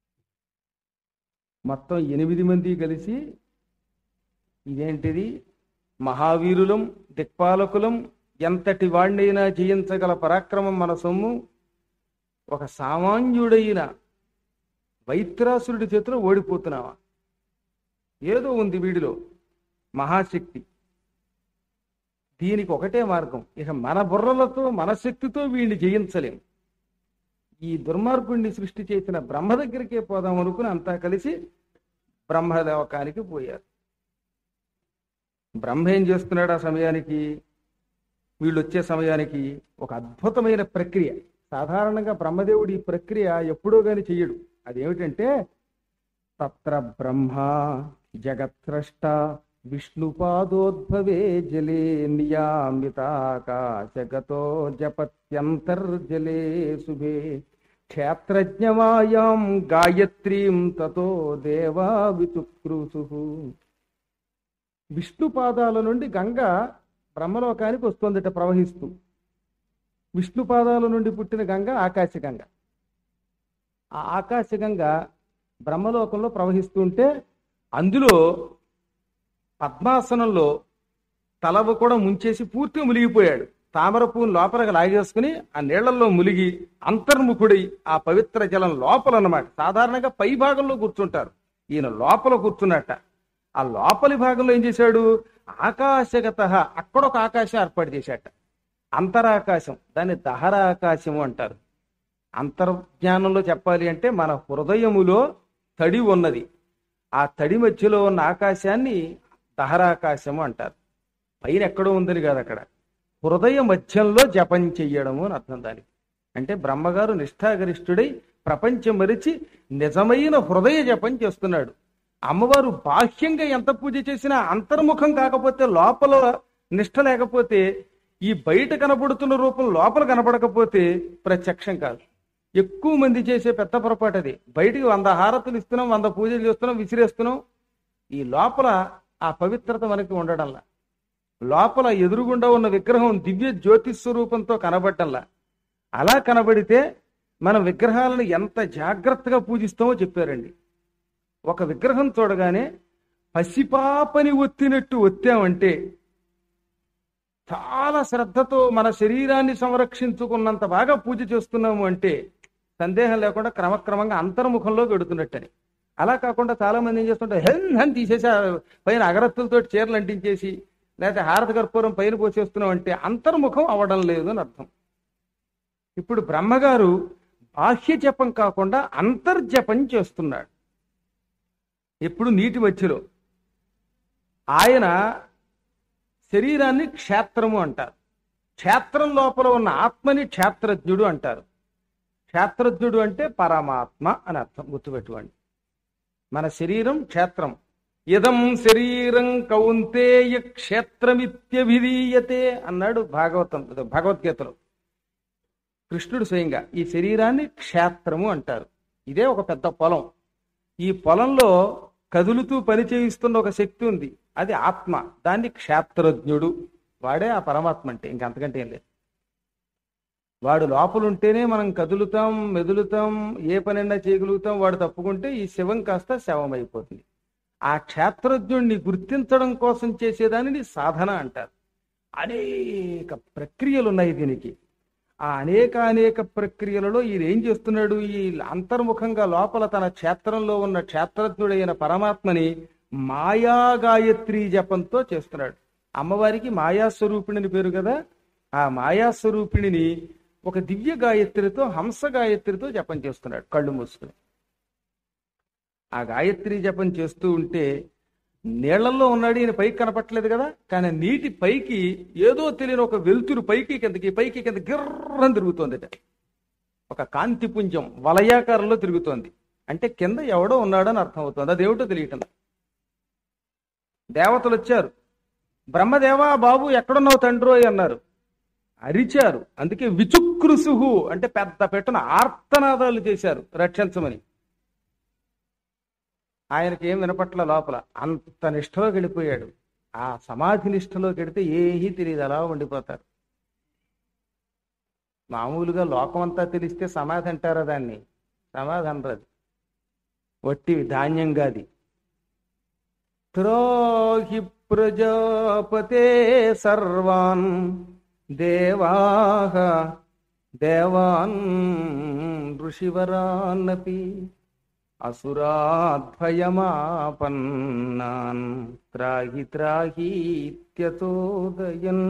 మొత్తం ఎనిమిది మంది కలిసి ఇదేంటిది మహావీరులం దిక్పాలకులం ఎంతటి వాణ్ణైనా జయించగల పరాక్రమం మన సొమ్ము ఒక సామాన్యుడైన వైత్రాసురుడి చేతిలో ఓడిపోతున్నావా ఏదో ఉంది వీడిలో మహాశక్తి దీనికి ఒకటే మార్గం ఇక మన బుర్రలతో మన శక్తితో వీడిని జయించలేం ఈ దుర్మార్గుణ్ణి సృష్టి చేసిన బ్రహ్మ దగ్గరికే పోదాం అనుకుని అంతా కలిసి బ్రహ్మలోకానికి పోయారు బ్రహ్మ ఏం చేస్తున్నాడు ఆ సమయానికి వీళ్ళు వచ్చే సమయానికి ఒక అద్భుతమైన ప్రక్రియ సాధారణంగా బ్రహ్మదేవుడు ఈ ప్రక్రియ ఎప్పుడో గాని చెయ్యడు అదేమిటంటే తత్ర బ్రహ్మ జగత్స్రష్ట విష్ణుపాదోద్భవే జలే నియామితాకాశగతో జపత్యంతర్జలే శుభే క్షేత్రజ్ఞమాయాం గాయత్రీం తతో దేవా విచుక్రూసు విష్ణు పాదాల నుండి గంగ బ్రహ్మలోకానికి వస్తుందట ప్రవహిస్తూ విష్ణు పాదాల నుండి పుట్టిన గంగ ఆకాశగంగ ఆ ఆకాశగంగ బ్రహ్మలోకంలో ప్రవహిస్తుంటే అందులో పద్మాసనంలో తలవ కూడా ముంచేసి పూర్తిగా మునిగిపోయాడు తామర పువ్వును లోపలికి లాగేసుకుని ఆ నీళ్లలో మునిగి అంతర్ముఖుడై ఆ పవిత్ర జలం లోపల అన్నమాట సాధారణంగా పై భాగంలో కూర్చుంటారు ఈయన లోపల కూర్చున్నట్ట ఆ లోపలి భాగంలో ఏం చేశాడు ఆకాశగత అక్కడ ఒక ఆకాశం ఏర్పాటు చేశాట అంతరాకాశం దాన్ని దహరాకాశము అంటారు అంతర్జ్ఞానంలో చెప్పాలి అంటే మన హృదయములో తడి ఉన్నది ఆ తడి మధ్యలో ఉన్న ఆకాశాన్ని దహరాకాశము అంటారు పైన ఎక్కడో ఉందని కాదు అక్కడ హృదయ మధ్యంలో జపం చెయ్యడము అని అర్థం దానికి అంటే బ్రహ్మగారు నిష్ఠాగరిష్ఠుడై ప్రపంచం మరిచి నిజమైన హృదయ జపం చేస్తున్నాడు అమ్మవారు బాహ్యంగా ఎంత పూజ చేసినా అంతర్ముఖం కాకపోతే లోపల నిష్ఠ లేకపోతే ఈ బయట కనబడుతున్న రూపం లోపల కనబడకపోతే ప్రత్యక్షం కాదు ఎక్కువ మంది చేసే పెద్ద పొరపాటు అది బయటికి వంద హారతులు ఇస్తున్నాం వంద పూజలు చేస్తున్నాం విసిరేస్తున్నాం ఈ లోపల ఆ పవిత్రత మనకి ఉండడంలా లోపల ఎదురుగుండా ఉన్న విగ్రహం దివ్య జ్యోతి స్వరూపంతో కనబడటంలా అలా కనబడితే మన విగ్రహాలను ఎంత జాగ్రత్తగా పూజిస్తామో చెప్పారండి ఒక విగ్రహం చూడగానే పసిపాపని ఒత్తినట్టు ఒత్తామంటే చాలా శ్రద్ధతో మన శరీరాన్ని సంరక్షించుకున్నంత బాగా పూజ చేస్తున్నాము అంటే సందేహం లేకుండా క్రమక్రమంగా అంతర్ముఖంలో పెడుతున్నట్టని అలా కాకుండా చాలా మంది ఏం చేస్తుంటారు హెన్ హన్ తీసేసి ఆ పైన అగరత్తులతో చీరలు అంటించేసి లేకపోతే హారత కర్పూరం పైన పోసేస్తున్నాం అంటే అంతర్ముఖం అవ్వడం లేదు అని అర్థం ఇప్పుడు బ్రహ్మగారు బాహ్య జపం కాకుండా అంతర్జపం చేస్తున్నాడు ఎప్పుడు నీటి మధ్యలో ఆయన శరీరాన్ని క్షేత్రము అంటారు క్షేత్రం లోపల ఉన్న ఆత్మని క్షేత్రజ్ఞుడు అంటారు క్షేత్రజ్ఞుడు అంటే పరమాత్మ అని అర్థం గుర్తుపెట్టుకోండి మన శరీరం క్షేత్రం ఇదం శరీరం కౌంతేయ క్షేత్రమిత్యభిధీయతే అన్నాడు భాగవతం భగవద్గీతలో కృష్ణుడు స్వయంగా ఈ శరీరాన్ని క్షేత్రము అంటారు ఇదే ఒక పెద్ద పొలం ఈ పొలంలో కదులుతూ పని చేయిస్తున్న ఒక శక్తి ఉంది అది ఆత్మ దాన్ని క్షేత్రజ్ఞుడు వాడే ఆ పరమాత్మ అంటే ఇంకంతకంటే ఏం లేదు వాడు లోపల ఉంటేనే మనం కదులుతాం మెదులుతాం ఏ పనైనా చేయగలుగుతాం వాడు తప్పుకుంటే ఈ శవం కాస్త శవం అయిపోతుంది ఆ క్షేత్రజ్ఞుడిని గుర్తించడం కోసం చేసేదానిని సాధన అంటారు అనేక ప్రక్రియలు ఉన్నాయి దీనికి ఆ అనేక అనేక ప్రక్రియలలో ఈయన ఏం చేస్తున్నాడు ఈ అంతర్ముఖంగా లోపల తన క్షేత్రంలో ఉన్న క్షేత్రజ్ఞుడైన పరమాత్మని మాయా గాయత్రి జపంతో చేస్తున్నాడు అమ్మవారికి మాయాస్వరూపిణిని పేరు కదా ఆ మాయాస్వరూపిణిని ఒక దివ్య గాయత్రితో హంస గాయత్రితో జపం చేస్తున్నాడు కళ్ళు మూసుకుని ఆ గాయత్రి జపం చేస్తూ ఉంటే నీళ్లలో ఉన్నాడు ఈయన పైకి కనపట్లేదు కదా కానీ నీటి పైకి ఏదో తెలియని ఒక వెలుతురు పైకి కిందకి పైకి కింద గిర్రం తిరుగుతోంది ఒక కాంతి పుంజం వలయాకారంలో తిరుగుతోంది అంటే కింద ఎవడో ఉన్నాడని అర్థం అవుతుంది అదేమిటో తెలియటం దేవతలు వచ్చారు బ్రహ్మదేవా బాబు ఎక్కడున్నావు తండ్రోయ్ అన్నారు అరిచారు అందుకే విచుక్రుసుహు అంటే పెద్ద పెట్టున ఆర్తనాదాలు చేశారు రక్షించమని ఆయనకి ఏం వినపట్ల లోపల అంత నిష్ఠలోకి వెళ్ళిపోయాడు ఆ సమాధి నిష్ఠలోకి వెడితే ఏమీ తెలియదు అలా ఉండిపోతారు మామూలుగా లోకం అంతా తెలిస్తే సమాధి అంటారా దాన్ని సమాధి అనరది వట్టి ధాన్యం గాది త్రోహి ప్రజాపతే సర్వాన్ దేవాహ దేవాన్ ఋషివరాన్నపి అసురాద్భయమాపన్నాన్ త్రాహి త్రాహీత్యతోదయన్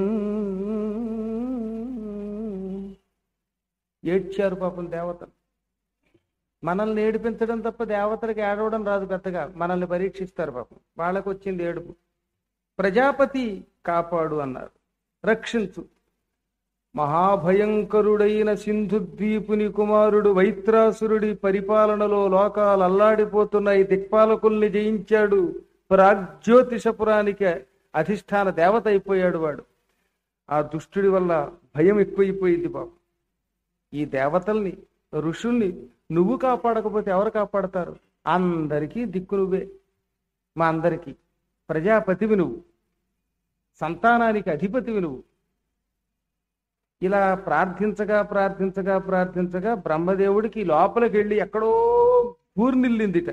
ఏడ్చారు పాపం దేవతలు మనల్ని ఏడిపించడం తప్ప దేవతలకు ఏడవడం రాదు పెద్దగా మనల్ని పరీక్షిస్తారు పాపం వాళ్ళకు వచ్చింది ఏడుపు ప్రజాపతి కాపాడు అన్నారు రక్షించు మహాభయంకరుడైన సింధుద్వీపుని కుమారుడు వైత్రాసురుడి పరిపాలనలో లోకాలు అల్లాడిపోతున్నాయి దిక్పాలకుల్ని జయించాడు ప్రాగ్జ్యోతిషపురానికి అధిష్టాన దేవత అయిపోయాడు వాడు ఆ దుష్టుడి వల్ల భయం ఎక్కువైపోయింది పాపం ఈ దేవతల్ని ఋషుల్ని నువ్వు కాపాడకపోతే ఎవరు కాపాడతారు అందరికీ దిక్కు నువ్వే మా అందరికీ ప్రజాపతివి నువ్వు సంతానానికి అధిపతివి నువ్వు ఇలా ప్రార్థించగా ప్రార్థించగా ప్రార్థించగా బ్రహ్మదేవుడికి లోపలికి వెళ్ళి ఎక్కడో ఊర్నిల్లిందిట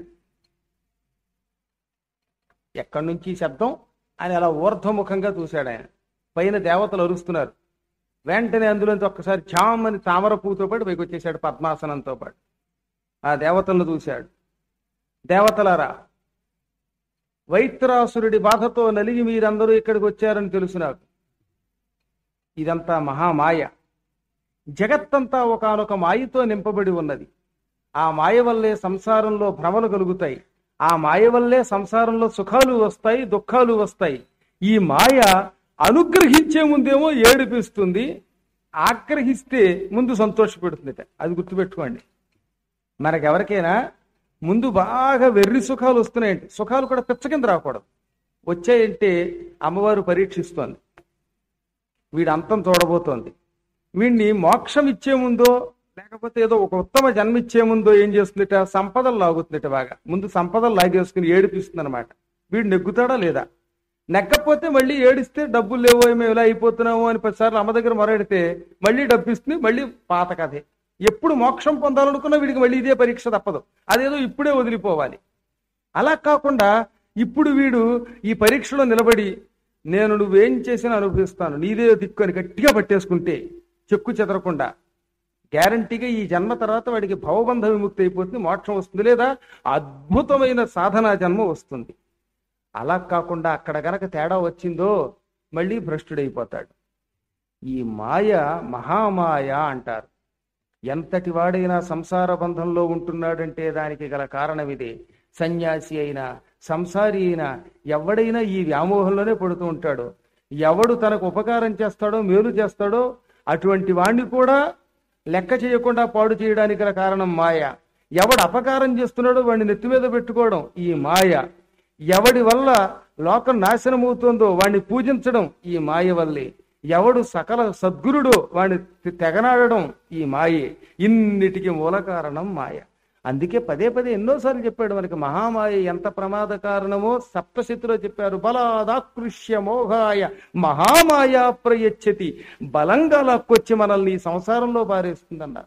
ఎక్కడి నుంచి ఈ శబ్దం అని అలా ఊర్ధ్వముఖంగా చూశాడు ఆయన పైన దేవతలు అరుస్తున్నారు వెంటనే అందులోంచి ఒక్కసారి ఛామని తామర పువ్వుతో పాటు పైకి వచ్చేసాడు పద్మాసనంతో పాటు ఆ దేవతలను చూశాడు దేవతలారా వైత్రాసురుడి బాధతో నలిగి మీరందరూ ఇక్కడికి వచ్చారని తెలుసు నాకు ఇదంతా మహామాయ జగత్తంతా ఒకనొక మాయతో నింపబడి ఉన్నది ఆ మాయ వల్లే సంసారంలో భ్రమలు కలుగుతాయి ఆ మాయ వల్లే సంసారంలో సుఖాలు వస్తాయి దుఃఖాలు వస్తాయి ఈ మాయ అనుగ్రహించే ముందేమో ఏడిపిస్తుంది ఆగ్రహిస్తే ముందు సంతోషపెడుతుందిట అది గుర్తుపెట్టుకోండి మనకెవరికైనా ముందు బాగా వెర్రి సుఖాలు వస్తున్నాయంటే సుఖాలు కూడా పిచ్చ కింద రాకూడదు వచ్చాయంటే అమ్మవారు పరీక్షిస్తోంది వీడి అంతం చూడబోతోంది వీడిని మోక్షం ఇచ్చే ముందో లేకపోతే ఏదో ఒక ఉత్తమ జన్మ ఇచ్చే ముందో ఏం చేస్తుందిట సంపదలు లాగుతుందిట బాగా ముందు సంపదలు లాగేసుకుని ఏడిపిస్తుంది అనమాట వీడు నెగ్గుతాడా లేదా నెగ్గపోతే మళ్ళీ ఏడిస్తే డబ్బులు లేవో మేము ఇలా అయిపోతున్నాము అని పదిసార్లు అమ్మ దగ్గర మొరడితే మళ్ళీ డబ్బు ఇస్తుంది మళ్ళీ పాత కథే ఎప్పుడు మోక్షం పొందాలనుకున్నా వీడికి మళ్ళీ ఇదే పరీక్ష తప్పదు అదేదో ఇప్పుడే వదిలిపోవాలి అలా కాకుండా ఇప్పుడు వీడు ఈ పరీక్షలో నిలబడి నేను నువ్వేం చేసినా అనుభవిస్తాను నీదే దిక్కు అని గట్టిగా పట్టేసుకుంటే చెక్కు చెదరకుండా గ్యారంటీగా ఈ జన్మ తర్వాత వాడికి భవబంధ విముక్తి అయిపోతుంది మోక్షం వస్తుంది లేదా అద్భుతమైన సాధనా జన్మ వస్తుంది అలా కాకుండా అక్కడ గనక తేడా వచ్చిందో మళ్ళీ భ్రష్టుడైపోతాడు ఈ మాయ మహామాయ అంటారు ఎంతటి వాడైనా సంసార బంధంలో ఉంటున్నాడంటే దానికి గల కారణం ఇదే సన్యాసి అయినా సంసారి అయినా ఎవడైనా ఈ వ్యామోహంలోనే పడుతూ ఉంటాడు ఎవడు తనకు ఉపకారం చేస్తాడో మేలు చేస్తాడో అటువంటి వాణ్ణి కూడా లెక్క చేయకుండా పాడు చేయడానికి గల కారణం మాయ ఎవడు అపకారం చేస్తున్నాడో వాడిని నెత్తి మీద పెట్టుకోవడం ఈ మాయ ఎవడి వల్ల లోకం నాశనం అవుతుందో వాడిని పూజించడం ఈ మాయ వల్లే ఎవడు సకల సద్గురుడో వాడిని తెగనాడడం ఈ మాయే ఇన్నిటికి మూల కారణం మాయ అందుకే పదే పదే ఎన్నోసార్లు చెప్పాడు మనకి మహామాయ ఎంత ప్రమాద కారణమో సప్తశతిలో చెప్పారు బలాదాకృష్య మోహాయ మహామాయ ప్రయచ్చతి బలంగా లాక్కొచ్చి మనల్ని ఈ సంసారంలో పారేస్తుందన్న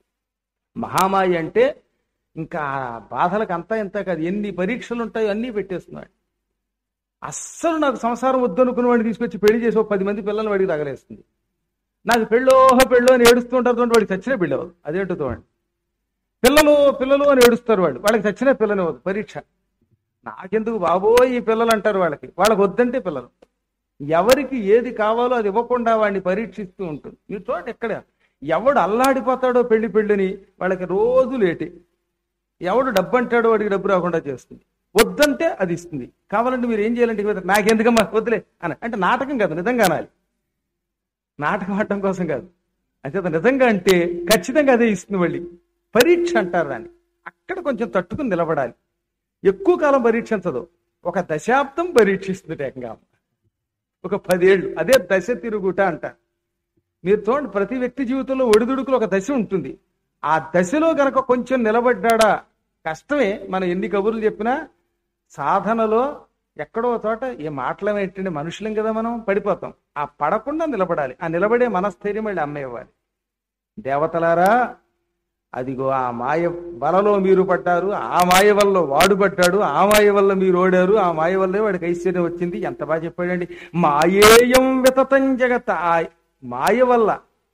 మహామాయ అంటే ఇంకా ఆ బాధలకు అంతా ఇంత కాదు ఎన్ని పరీక్షలు ఉంటాయో అన్నీ పెట్టేస్తున్నాడు అస్సలు నాకు సంసారం వద్దనుకున్న వాడిని తీసుకొచ్చి పెళ్లి చేసి ఒక పది మంది పిల్లల్ని వాడికి తగలేస్తుంది నాకు పెళ్ళోహ పెళ్ళో అని ఏడుస్తూ ఉంటారు చూడండి వాడికి చచ్చినా పెళ్ళవదు అదేంటో చూడండి పిల్లలు పిల్లలు అని ఏడుస్తారు వాళ్ళు వాళ్ళకి చచ్చినా పిల్లనివ్వదు పరీక్ష నాకెందుకు బాబోయ్ ఈ పిల్లలు అంటారు వాళ్ళకి వాళ్ళకి వద్దంటే పిల్లలు ఎవరికి ఏది కావాలో అది ఇవ్వకుండా వాడిని పరీక్షిస్తూ ఉంటుంది మీరు చూడండి ఎక్కడ ఎవడు అల్లాడిపోతాడో పెళ్లి పెళ్ళిని వాళ్ళకి రోజు లేటే ఎవడు డబ్బు అంటాడో వాడికి డబ్బు రాకుండా చేస్తుంది వద్దంటే అది ఇస్తుంది కావాలంటే మీరు ఏం చేయాలంటే ఇక మీద, నాకెందుకమ్మా వద్దులే అని అంటే నాటకం కాదు నిజంగా అనాలి నాటకం ఆడటం కోసం కాదు అంచేత నిజంగా అంటే ఖచ్చితంగా అదే ఇస్తుంది మళ్ళీ పరీక్ష అంటారు దాన్ని అక్కడ కొంచెం తట్టుకుని నిలబడాలి ఎక్కువ కాలం పరీక్షించదు ఒక దశాబ్దం పరీక్షిస్తుంది ఏకంగా ఒక పదేళ్ళు అదే దశ తిరుగుట అంటారు మీరు చూడండి ప్రతి వ్యక్తి జీవితంలో ఒడిదుడుకులు ఒక దశ ఉంటుంది ఆ దశలో గనక కొంచెం నిలబడ్డాడా కష్టమే మనం ఎన్ని కబుర్లు చెప్పినా సాధనలో ఎక్కడో చోట ఏ మాటలం ఏంటంటే మనుషులం కదా మనం పడిపోతాం ఆ పడకుండా నిలబడాలి ఆ నిలబడే మనస్థైర్యం మళ్ళీ అమ్మ ఇవ్వాలి దేవతలారా అదిగో ఆ మాయ బలలో మీరు పడ్డారు ఆ మాయ వల్ల వాడు పడ్డాడు ఆ మాయ వల్ల మీరు ఓడారు ఆ మాయ వల్లే వాడికి ఐశ్వర్యం వచ్చింది ఎంత బాగా చెప్పాడండి మాయేయం వితతం జగత్ ఆ మాయ వల్ల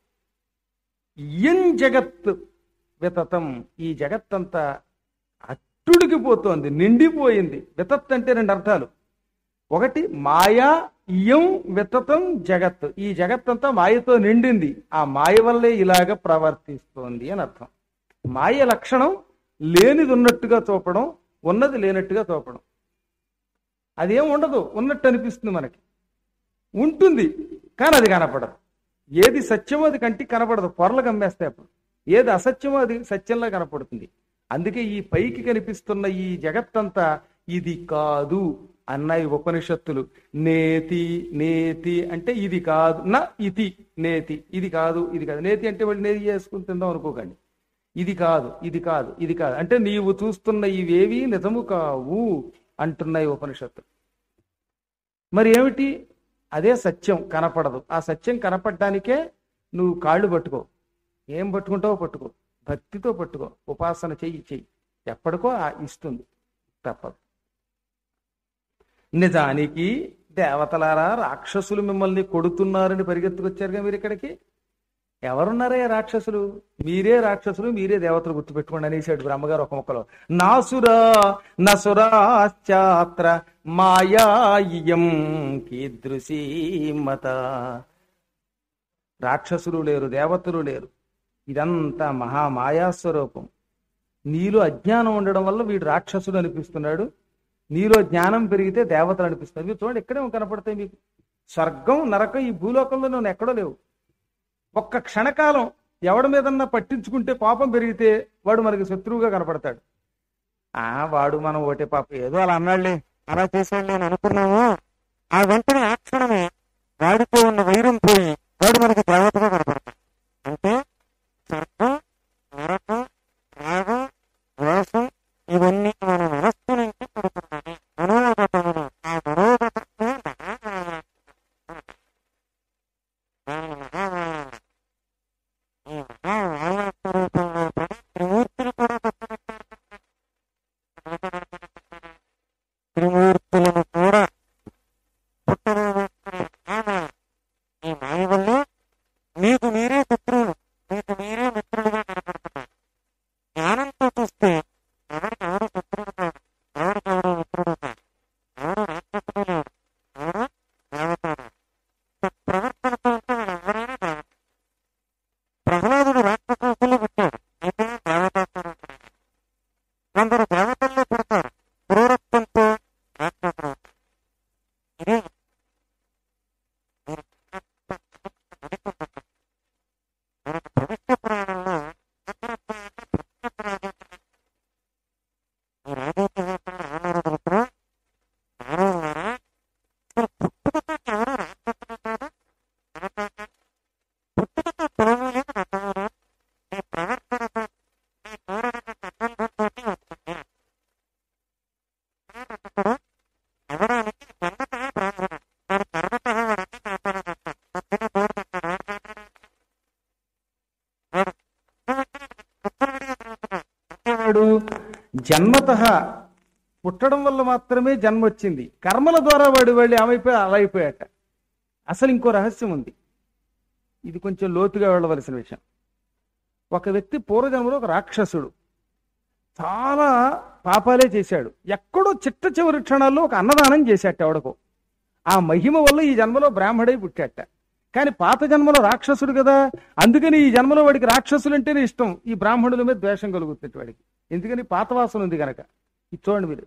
ఇయం జగత్ వితతం ఈ జగత్తంతా అట్టుడికిపోతోంది నిండిపోయింది వితత్ అంటే రెండు అర్థాలు ఒకటి మాయా ఇయం వితతం జగత్ ఈ జగత్తంతా మాయతో నిండింది ఆ మాయ వల్లే ఇలాగ ప్రవర్తిస్తోంది అని అర్థం మాయ లక్షణం లేనిది ఉన్నట్టుగా చూపడం ఉన్నది లేనట్టుగా చూపడం అదేం ఉండదు ఉన్నట్టు అనిపిస్తుంది మనకి ఉంటుంది కానీ అది కనపడదు ఏది సత్యమో అది కంటికి కనపడదు పొరలు కమ్మేస్తాయి అప్పుడు ఏది అసత్యమో అది సత్యంలా కనపడుతుంది అందుకే ఈ పైకి కనిపిస్తున్న ఈ జగత్తంతా ఇది కాదు అన్నాయి ఉపనిషత్తులు నేతి నేతి అంటే ఇది కాదు నా ఇది నేతి ఇది కాదు ఇది కాదు నేతి అంటే వాళ్ళు నేతి చేసుకుని తిందాం అనుకోకండి ఇది కాదు ఇది కాదు ఇది కాదు అంటే నీవు చూస్తున్న ఇవేవి నిజము కావు అంటున్నాయి ఉపనిషత్తు మరి ఏమిటి అదే సత్యం కనపడదు ఆ సత్యం కనపడడానికే నువ్వు కాళ్ళు పట్టుకో ఏం పట్టుకుంటావో పట్టుకో భక్తితో పట్టుకో ఉపాసన చెయ్యి చెయ్యి ఎప్పటికో ఆ ఇస్తుంది తప్పదు నిజానికి దేవతలారా రాక్షసులు మిమ్మల్ని కొడుతున్నారని పరిగెత్తుకొచ్చారుగా మీరు ఇక్కడికి ఎవరున్నారే రాక్షసులు మీరే రాక్షసులు మీరే దేవతలు గుర్తుపెట్టుకోండి అనేసాడు బ్రహ్మగారు ఒక మొక్కలో నాసురా నసురాశ్చాత్ర మాయాయం కీదృశీమత రాక్షసులు లేరు దేవతలు లేరు ఇదంతా మహా మాయాస్వరూపం నీలో అజ్ఞానం ఉండడం వల్ల వీడు రాక్షసుడు అనిపిస్తున్నాడు నీలో జ్ఞానం పెరిగితే దేవతలు అనిపిస్తుంది మీరు చూడండి ఇక్కడే కనపడతాయి మీకు స్వర్గం నరకం ఈ భూలోకంలో నేను ఎక్కడో లేవు ఒక్క క్షణకాలం ఎవడి మీదన్నా పట్టించుకుంటే కోపం పెరిగితే వాడు మనకి శత్రువుగా కనపడతాడు ఆ వాడు మనం ఒకటే పాప ఏదో అలా అన్నాడులే అలా చేశాడు నేను అనుకున్నాము ఆ వెంటనే ఆ క్షణమే వాడితో ఉన్న వైరం పోయి వాడు మనకి దేవతగా కనపడతాడు అంటే స్వర్గం నరకం రాగం ద్వేషం ఇవన్నీ మన మనస్సు నుంచి పుడుతున్నాయి మనోగతములు ఆ మనోగతమే మహామాయ. దానిని మహామాయ అన్నారు. ఈ మహామాయ స్వరూపంలో పడి త్రిమూర్తులు కూడా పుట్టినట్టు త్రిమూర్తులను కూడా పుట్టవేస్తున్న మహామాయ ఈ మాయ వల్ల మీకు మీరే శత్రువులు మీకు మీరే మిత్రులుగా కనపడుతున్నారు జ్ఞానంతో చూస్తే ఎవరికి ఎవరు శత్రువు కాదు ఎవరికి ఎవరు మిత్రుడు కాదు ఎవరు రాక్షసుడు లేడు ఎవరు దేవత లేడు. ప్రవర్తనతో ఉంటే వాళ్ళు ఎవరైనా దేవత ప్రహ్లాదుడు రాక్షసులు పుట్టాడు అయితే దేవతాస్వరూపుడు కొందరు దేవతల్లో పుడతారు క్రూరత్వంతో రాక్షసులు ఇదే మీరు అనుకుంటున్నారు. మనకు భవిష్య పురాణంలో చక్రవర్తి ప్రత్యక్ష రాజేంద్రుడు. ఈ రాజేంద్రుడు ఏమన్నారు తెలుసా? నారాయణారా, అసలు పుట్టుకతో ఎవరు రాక్షసులు కాదు దేవత పుట్టుకతో కులము లేదు మతము లేదు ఈ ప్రవర్తనతో ఈ దూరమైన సంబంధంతో వచ్చింది ఇప్పుడు అవడానికి జన్మత బ్రాహ్మణుడు వాడు పర్వత వాడికి కాపాడు పొద్దున దూరం వాడు ఉత్తరుడిగా తిరుగుతున్నాడు అంటే వాడు జన్మత పుట్టడం వల్ల మాత్రమే జన్మ వచ్చింది కర్మల ద్వారా వాడు వెళ్ళి ఏమైపోయి అలా అయిపోయాట అసలు ఇంకో రహస్యం ఉంది ఇది కొంచెం లోతుగా వెళ్ళవలసిన విషయం ఒక వ్యక్తి పూర్వజన్మలో ఒక రాక్షసుడు చాలా పాపాలే చేశాడు ఎక్కడో చిట్ట చివరి క్షణాల్లో ఒక అన్నదానం చేశాట ఎవడకో ఆ మహిమ వల్ల ఈ జన్మలో బ్రాహ్మడై పుట్టాట కానీ పాత జన్మలో రాక్షసుడు కదా అందుకని ఈ జన్మలో వాడికి రాక్షసులు అంటేనే ఇష్టం ఈ బ్రాహ్మణుల మీద ద్వేషం కలుగుతుంది వాడికి ఎందుకని పాత వాసన ఉంది కనుక ఇది చూడండి మీరు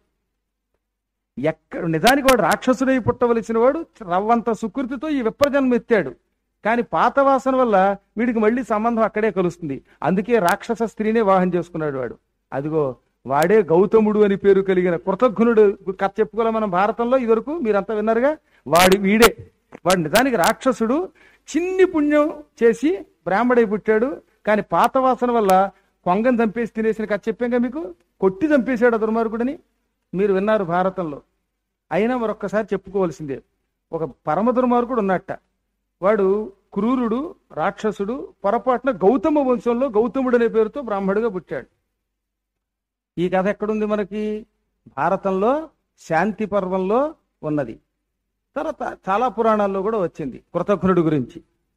ఎక్కడ నిజానికి వాడు రాక్షసుడై పుట్టవలసిన వాడు రవ్వంత సుకృతితో ఈ విప్రజన్మ ఎత్తాడు కానీ పాత వాసన వల్ల వీడికి మళ్ళీ సంబంధం అక్కడే కలుస్తుంది అందుకే రాక్షస స్త్రీనే వాహనం చేసుకున్నాడు వాడు అదిగో వాడే గౌతముడు అని పేరు కలిగిన కృతజ్ఞుడు కథ చెప్పుకోలే మనం భారతంలో ఇదివరకు మీరంతా విన్నారుగా వాడి వీడే వాడు నిజానికి రాక్షసుడు చిన్ని పుణ్యం చేసి బ్రాహ్మడై పుట్టాడు కానీ పాత వాసన వల్ల కొంగం చంపేసి తినేసిన కథ చెప్పాక మీకు కొట్టి చంపేశాడు ఆ దుర్మార్గుడని మీరు విన్నారు భారతంలో అయినా మరొక్కసారి చెప్పుకోవాల్సిందే ఒక పరమ దుర్మార్గుడు ఉన్నట్ట వాడు క్రూరుడు రాక్షసుడు పొరపాటున గౌతమ వంశంలో గౌతముడు అనే పేరుతో బ్రాహ్మడుగా పుట్టాడు ఈ కథ ఎక్కడుంది మనకి భారతంలో శాంతి పర్వంలో ఉన్నది తర్వాత చాలా పురాణాల్లో కూడా వచ్చింది కృతజ్ఞుడి గురించి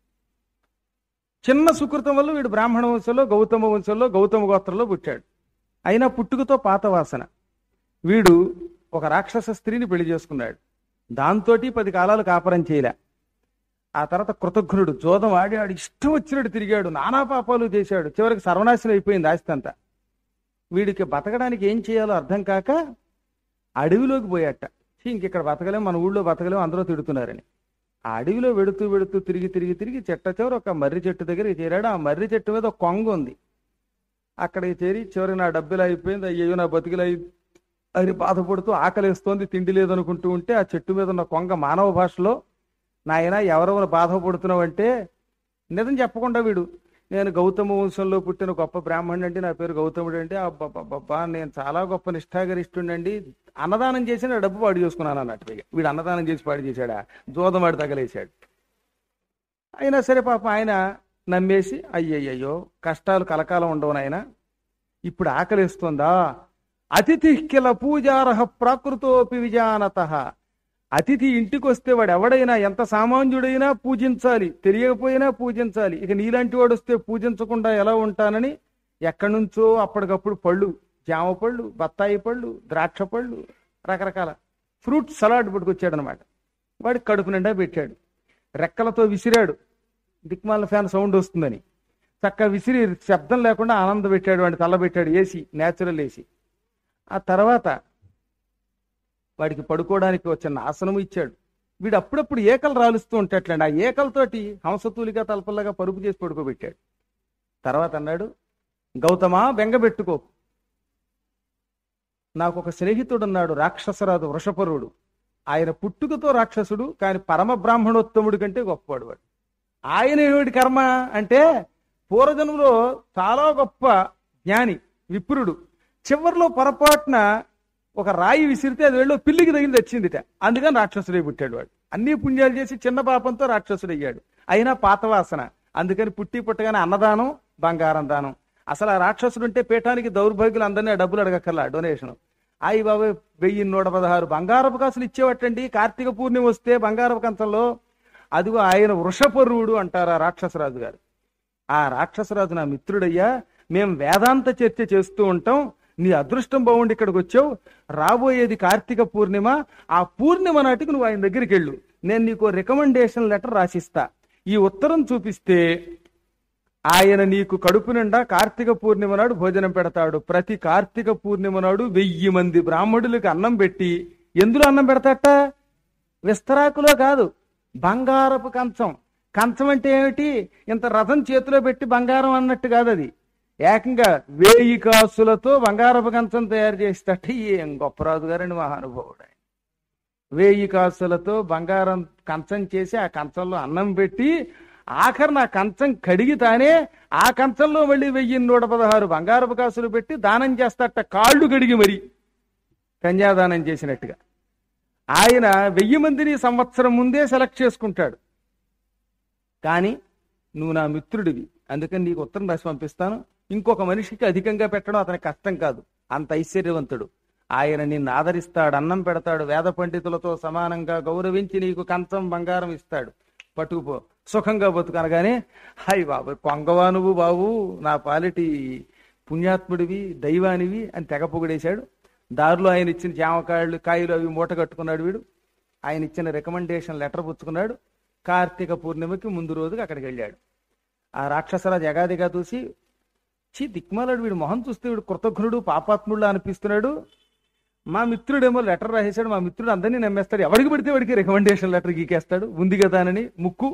చిన్న సుకృతం వల్ల వీడు బ్రాహ్మణ వంశంలో గౌతమ వంశంలో గౌతమ గోత్రంలో పుట్టాడు అయినా పుట్టుకతో పాత వాసన వీడు ఒక రాక్షస స్త్రీని పెళ్లి చేసుకున్నాడు దాంతోటి పది కాలాలు కాపరం చేయలే ఆ తర్వాత కృతజ్ఞుడు జోదం ఆడి ఆడి ఇష్టం వచ్చినట్టు తిరిగాడు నానా పాపాలు చేశాడు చివరికి సర్వనాశనం అయిపోయింది ఆస్తి అంతా వీడికి బతకడానికి ఏం చేయాలో అర్థం కాక అడవిలోకి పోయాట "ఛీ, ఇంక ఇక్కడ బతకలేం మన ఊళ్ళో బతకలేం అందరూ తిడుతున్నారని ఆ అడవిలో వెడుతూ వెడుతూ తిరిగి తిరిగి తిరిగి చెట్ట చివరి ఒక మర్రి చెట్టు దగ్గరికి చేరాడు ఆ మర్రి చెట్టు మీద ఒక కొంగ ఉంది అక్కడికి చేరి చివరికి నా డబ్బులు అయిపోయింది అయ్యో నా బతుకులు అయి అని బాధపడుతూ ఆకలిస్తోంది తిండి లేదనుకుంటూ ఉంటే ఆ చెట్టు మీద ఉన్న కొంగ మానవ భాషలో నాయన ఎవరెవరు బాధపడుతున్నావు అంటే నిజం చెప్పకుండా వీడు నేను గౌతమ వంశంలో పుట్టిన గొప్ప బ్రాహ్మణుడు అండి నా పేరు గౌతముడు అంటే అబ్బబ్బబ్బా నేను చాలా గొప్ప నిష్ఠాగరిష్ఠుండండి అన్నదానం చేసిన డబ్బు పాడు చేసుకున్నాను అన్నట్టు ఇక. వీడు అన్నదానం చేసి పాడు చేశాడా జోదమాడి తగలేశాడు అయినా సరే పాపం ఆయన నమ్మేసి అయ్యయ్యో కష్టాలు కలకాలం ఉండవు నాయన ఇప్పుడు ఆకలిస్తుందా అతిథి కిల పూజారహ ప్రాకృతోపి విజానత అతిథి ఇంటికి వస్తే వాడు ఎవడైనా ఎంత సామాన్యుడైనా పూజించాలి తెలియకపోయినా పూజించాలి ఇక నీలాంటి వాడు వస్తే పూజించకుండా ఎలా ఉంటానని ఎక్కడి నుంచో అప్పటికప్పుడు పళ్ళు జామ పళ్ళు బత్తాయి పళ్ళు ద్రాక్ష పళ్ళు రకరకాల ఫ్రూట్ సలాడ్ పట్టుకొచ్చాడు అనమాట వాడికి కడుపు నిండా పెట్టాడు రెక్కలతో విసిరాడు దిక్మాల ఫ్యాన్ సౌండ్ వస్తుందని చక్కగా విసిరి శబ్దం లేకుండా ఆనందం పెట్టాడు వాడిని తల్లబెట్టాడు ఏసీ న్యాచురల్ ఏసీ ఆ తర్వాత వాడికి పడుకోవడానికి వచ్చిన ఆసనము ఇచ్చాడు వీడు అప్పుడప్పుడు ఏకలు రాలుస్తూ ఉంటాట్లండి ఆ ఏకలతోటి హంసతూలిగా తలపల్లాగా పరుపు చేసి పడుకోబెట్టాడు తర్వాత అన్నాడు గౌతమా బెంగబెట్టుకో నాకు ఒక స్నేహితుడు ఉన్నాడు రాక్షసరాజు వృషపరుడు ఆయన పుట్టుకతో రాక్షసుడు కానీ పరమ బ్రాహ్మణోత్తముడి కంటే గొప్పవాడు వాడు ఆయన ఏమిటి కర్మ అంటే పూర్వజన్మలో చాలా గొప్ప జ్ఞాని విప్రుడు చివరిలో పొరపాటున ఒక రాయి విసిరితే అది వెళ్ళి పిల్లికి తగిలి తెచ్చిందిట అందుకని రాక్షసుడై పుట్టాడు వాడు అన్ని పుణ్యాలు చేసి చిన్న పాపంతో రాక్షసుడయ్యాడు అయినా పాతవాసన అందుకని పుట్టి పుట్టగానే అన్నదానం బంగారం దానం అసలు ఆ రాక్షసుడు ఉంటే పీఠానికి దౌర్భాగ్యులు అందరినీ ఆ డబ్బులు అడగక్కర్లా డొనేషన్ అయ్యి బాబాయ్ వెయ్యి నూట పదహారు బంగారపు కాసులు ఇచ్చేవటండి కార్తీక పూర్ణిమ వస్తే బంగారపు కంచంలో అదిగో ఆయన వృషపరువుడు అంటారు ఆ రాక్షసరాజు గారు ఆ రాక్షసరాజు నా మిత్రుడయ్యా మేం వేదాంత చర్చ చేస్తూ ఉంటాం నీ అదృష్టం బాగుండి ఇక్కడికి వచ్చావు రాబోయేది కార్తీక పూర్ణిమ ఆ పూర్ణిమ నాటికి నువ్వు ఆయన దగ్గరికి వెళ్ళు నేను నీకు రికమెండేషన్ లెటర్ రాసిస్తా ఈ ఉత్తరం చూపిస్తే ఆయన నీకు కడుపు నిండా కార్తీక పూర్ణిమ నాడు భోజనం పెడతాడు ప్రతి కార్తీక పూర్ణిమ నాడు వెయ్యి మంది బ్రాహ్మణులకు అన్నం పెట్టి ఎందులో అన్నం పెడతాట విస్తరాకులో కాదు బంగారపు కంచం కంచం అంటే ఏమిటి ఇంత రథం చేతిలో పెట్టి బంగారం అన్నట్టు కాదు అది ఏకంగా వేయి కాసులతో బంగారపు కంచం తయారు చేసేటట్టు ఏం గొప్పరాజు గారండి మహానుభావుడు ఆయన. వేయి కాసులతో బంగారం కంచం చేసి ఆ కంచంలో అన్నం పెట్టి ఆఖరిన ఆ కంచం కడిగి తానే ఆ కంచంలో మళ్ళీ వెయ్యి నూట పదహారు బంగారపు కాసులు పెట్టి దానం చేస్తాట కాళ్ళు కడిగి మరి కన్యాదానం చేసినట్టుగా ఆయన వెయ్యి మందిని సంవత్సరం ముందే సెలెక్ట్ చేసుకుంటాడు కానీ నువ్వు నా మిత్రుడివి అందుకని నీకు ఉత్తరం రాసి పంపిస్తాను ఇంకొక మనిషికి అధికంగా పెట్టడం అతనికి కష్టం కాదు అంత ఐశ్వర్యవంతుడు ఆయన నిన్ను ఆదరిస్తాడు అన్నం పెడతాడు వేద పండితులతో సమానంగా గౌరవించి నీకు కంచం బంగారం ఇస్తాడు పట్టుకుపో సుఖంగా బతుకనగానే హాయ్ బాబు కొంగవా నువ్వు బాబు నా పాలిటి పుణ్యాత్ముడివి దైవానివి అని తెగ పొగిడేశాడు దారిలో ఆయన ఇచ్చిన జామకాయలు కాయలు అవి మూట కట్టుకున్నాడు వీడు ఆయన ఇచ్చిన రికమెండేషన్ లెటర్ పుచ్చుకున్నాడు కార్తీక పూర్ణిమకి ముందు రోజుకి అక్కడికి వెళ్ళాడు ఆ రాక్షసరాజు ఎగాదిగా చూసి చీ దిక్మాలాడు వీడు మొహం చూస్తే వీడు కృతజ్ఞుడు పాపాత్ముడు అనిపిస్తున్నాడు మా మిత్రుడేమో లెటర్ రాసేశాడు మా మిత్రుడు అందరినీ నమ్మేస్తాడు ఎవరికి పెడితే వాడికి రికమెండేషన్ లెటర్ గీకేస్తాడు ఉంది కదా అని ముక్కు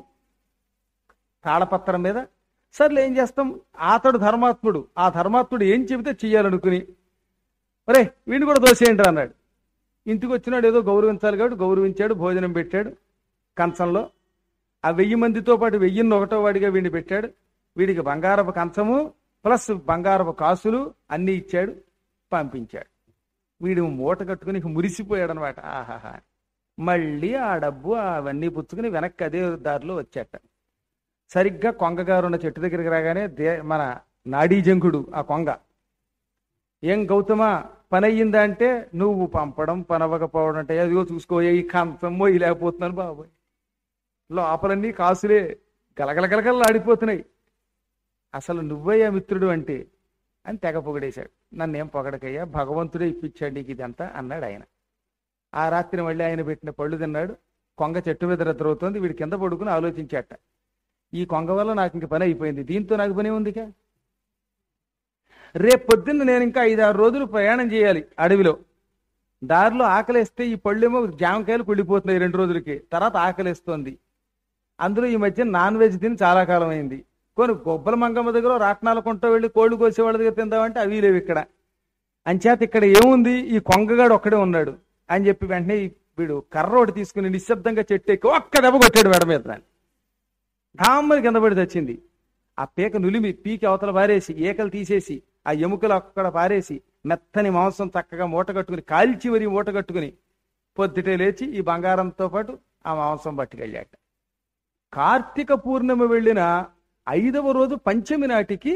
తాళపత్రం మీద సర్లే ఏం చేస్తాం అతడు ధర్మాత్ముడు ఆ ధర్మాత్ముడు ఏం చెబితే చెయ్యాలనుకుని ఒరే వీడిని కూడా దోసేయండి అన్నాడు ఇంటికి వచ్చినాడు ఏదో గౌరవించాలి కాబట్టి గౌరవించాడు భోజనం పెట్టాడు కంచంలో ఆ వెయ్యి మందితో పాటు వెయ్యిన్ని ఒకటో వాడిగా వీడిని పెట్టాడు వీడికి బంగారపు కంచము ప్లస్ బంగారపు కాసులు అన్నీ ఇచ్చాడు పంపించాడు వీడు మూట కట్టుకుని ఇక మురిసిపోయాడు అనమాట ఆహాహా మళ్ళీ ఆ డబ్బు అవన్నీ పుచ్చుకుని వెనక్కి అదే దారిలో వచ్చాట సరిగ్గా కొంగగారు ఉన్న చెట్టు దగ్గరికి రాగానే దే మన నాడీజంకుడు ఆ కొంగ ఏం గౌతమ పని అయ్యిందా అంటే నువ్వు పంపడం పనవ్వకపోవడం అంటే అదిగో చూసుకో ఈ కంచం మొయ్యి లేకపోతున్నాను బాబోయ్ లోపలన్నీ కాసులే గలగలగలగల ఆడిపోతున్నాయి అసలు నువ్వయ్యా మిత్రుడు అంటే అని తెగ పొగిడేశాడు నన్ను ఏం పొగడకయ్యా భగవంతుడే ఇప్పించాడు నీకు ఇదంతా అన్నాడు ఆయన ఆ రాత్రి మళ్ళీ ఆయన పెట్టిన పళ్ళు తిన్నాడు కొంగ చెట్టు మీద నిద్రవుతోంది వీడి కింద పడుకుని ఆలోచించాట ఈ కొంగ వల్ల నాకు ఇంక పని అయిపోయింది దీంతో నాకు పని ఉందిగా రేపు పొద్దున్న నేను ఇంకా ఐదారు రోజులు ప్రయాణం చేయాలి అడవిలో దారిలో ఆకలేస్తే ఈ పళ్ళేమో జామకాయలు కుళ్ళిపోతున్నాయి రెండు రోజులకి తర్వాత ఆకలేస్తోంది అందులో ఈ మధ్య నాన్ వెజ్ తిని చాలా కాలం అయింది కొన్ని గొబ్బల మంగమ్మ దగ్గర రాట్నాల కొంట వెళ్ళి కోళ్ళు కోసేవాళ్ళ దగ్గర తిందామంటే అవి లేవు ఇక్కడ అంచేత ఇక్కడ ఏముంది ఈ కొంగగాడు ఒక్కడే ఉన్నాడు అని చెప్పి వెంటనే ఈ వీడు కర్ర ఒకటి తీసుకుని నిశ్శబ్దంగా చెట్టు ఎక్కి ఒక్క దెబ్బ కొట్టాడు మెడ మీద దాన్ని ఢామ్మని కింద పడి తెచ్చింది ఆ పీక నులిమి పీకి అవతల పారేసి ఏకలు తీసేసి ఆ ఎముకలు అక్కడ పారేసి మెత్తని మాంసం చక్కగా మూట కట్టుకుని కాల్చి వరి మూట కట్టుకుని పొద్దుటే లేచి ఈ బంగారంతో పాటు ఆ మాంసం పట్టుకెళ్ళాట కార్తీక పూర్ణిమ వెళ్ళిన ఐదవ రోజు పంచమి నాటికి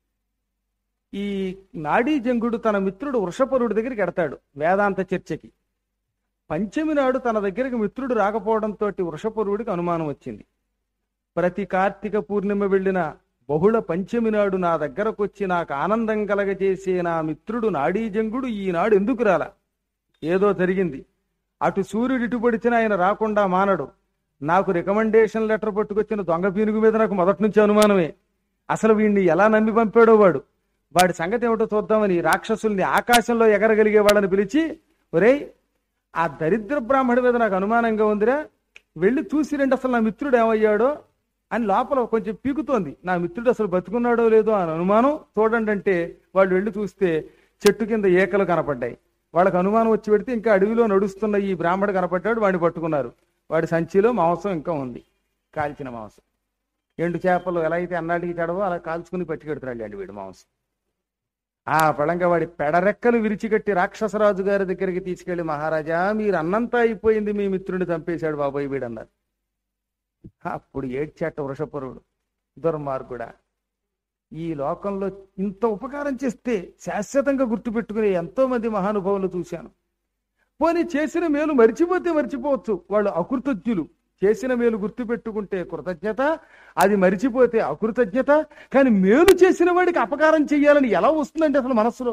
ఈ నాడీ జంగుడు తన మిత్రుడు వృషపరుడి దగ్గరికి ఎడతాడు వేదాంత చర్చకి పంచమి నాడు తన దగ్గరికి మిత్రుడు రాకపోవడంతో వృషపరుడికి అనుమానం వచ్చింది ప్రతి కార్తీక పూర్ణిమ వెళ్ళిన బహుళ పంచమి నాడు నా దగ్గరకు వచ్చి నాకు ఆనందం కలగజేసే నా మిత్రుడు నాడీ జంగుడు ఈనాడు ఎందుకు రాలా ఏదో జరిగింది అటు సూర్యుడు ఇటు పడిచిన ఆయన రాకుండా మానడు నాకు రికమెండేషన్ లెటర్ పట్టుకొచ్చిన దొంగ పీనుగు మీద నాకు మొదటి నుంచి అనుమానమే అసలు వీడిని ఎలా నమ్మి పంపాడో వాడు వాడి సంగతి ఏమిటో చూద్దామని రాక్షసుల్ని ఆకాశంలో ఎగరగలిగే వాళ్ళని పిలిచి ఒరేయ్ ఆ దరిద్ర బ్రాహ్మడి మీద నాకు అనుమానంగా ఉందిరా వెళ్ళి చూసి రండి అసలు నా మిత్రుడు ఏమయ్యాడో అని లోపల కొంచెం పీకుతోంది నా మిత్రుడు అసలు బతుకున్నాడో లేదో అని అనుమానం చూడండి అంటే వాళ్ళు వెళ్ళి చూస్తే చెట్టు కింద ఏకలు కనపడ్డాయి వాళ్ళకి అనుమానం వచ్చి పెడితే ఇంకా అడవిలో నడుస్తున్న ఈ బ్రాహ్మడు కనపడ్డాడు వాడిని పట్టుకున్నారు వాడి సంచిలో మాంసం ఇంకా ఉంది కాల్చిన మాంసం ఎండు చేపలు ఎలా అయితే అన్నాటికి చెడవో అలా కాల్చుకుని పట్టుకెడుతున్నాడు అండి వీడు మాంసం ఆ పళంగా వాడి పెడరెక్కలు విరిచికట్టి రాక్షసరాజు గారి దగ్గరికి తీసుకెళ్లి మహారాజా మీరు అన్నంతా అయిపోయింది మీ మిత్రుడిని చంపేశాడు బాబాయ్ వీడన్నారు అప్పుడు ఏడ్చాట వృషపురుడు దుర్మార్గుడా ఈ లోకంలో ఇంత ఉపకారం చేస్తే శాశ్వతంగా గుర్తుపెట్టుకునే ఎంతో మంది మహానుభావులు చూశాను పోనీ చేసిన మేలు మర్చిపోతే మర్చిపోవచ్చు వాళ్ళు అకృతజ్ఞులు చేసిన మేలు గుర్తుపెట్టుకుంటే కృతజ్ఞత అది మరిచిపోతే అకృతజ్ఞత కానీ మేలు చేసిన వాడికి అపకారం చెయ్యాలని ఎలా వస్తుందండి అసలు మనస్సులో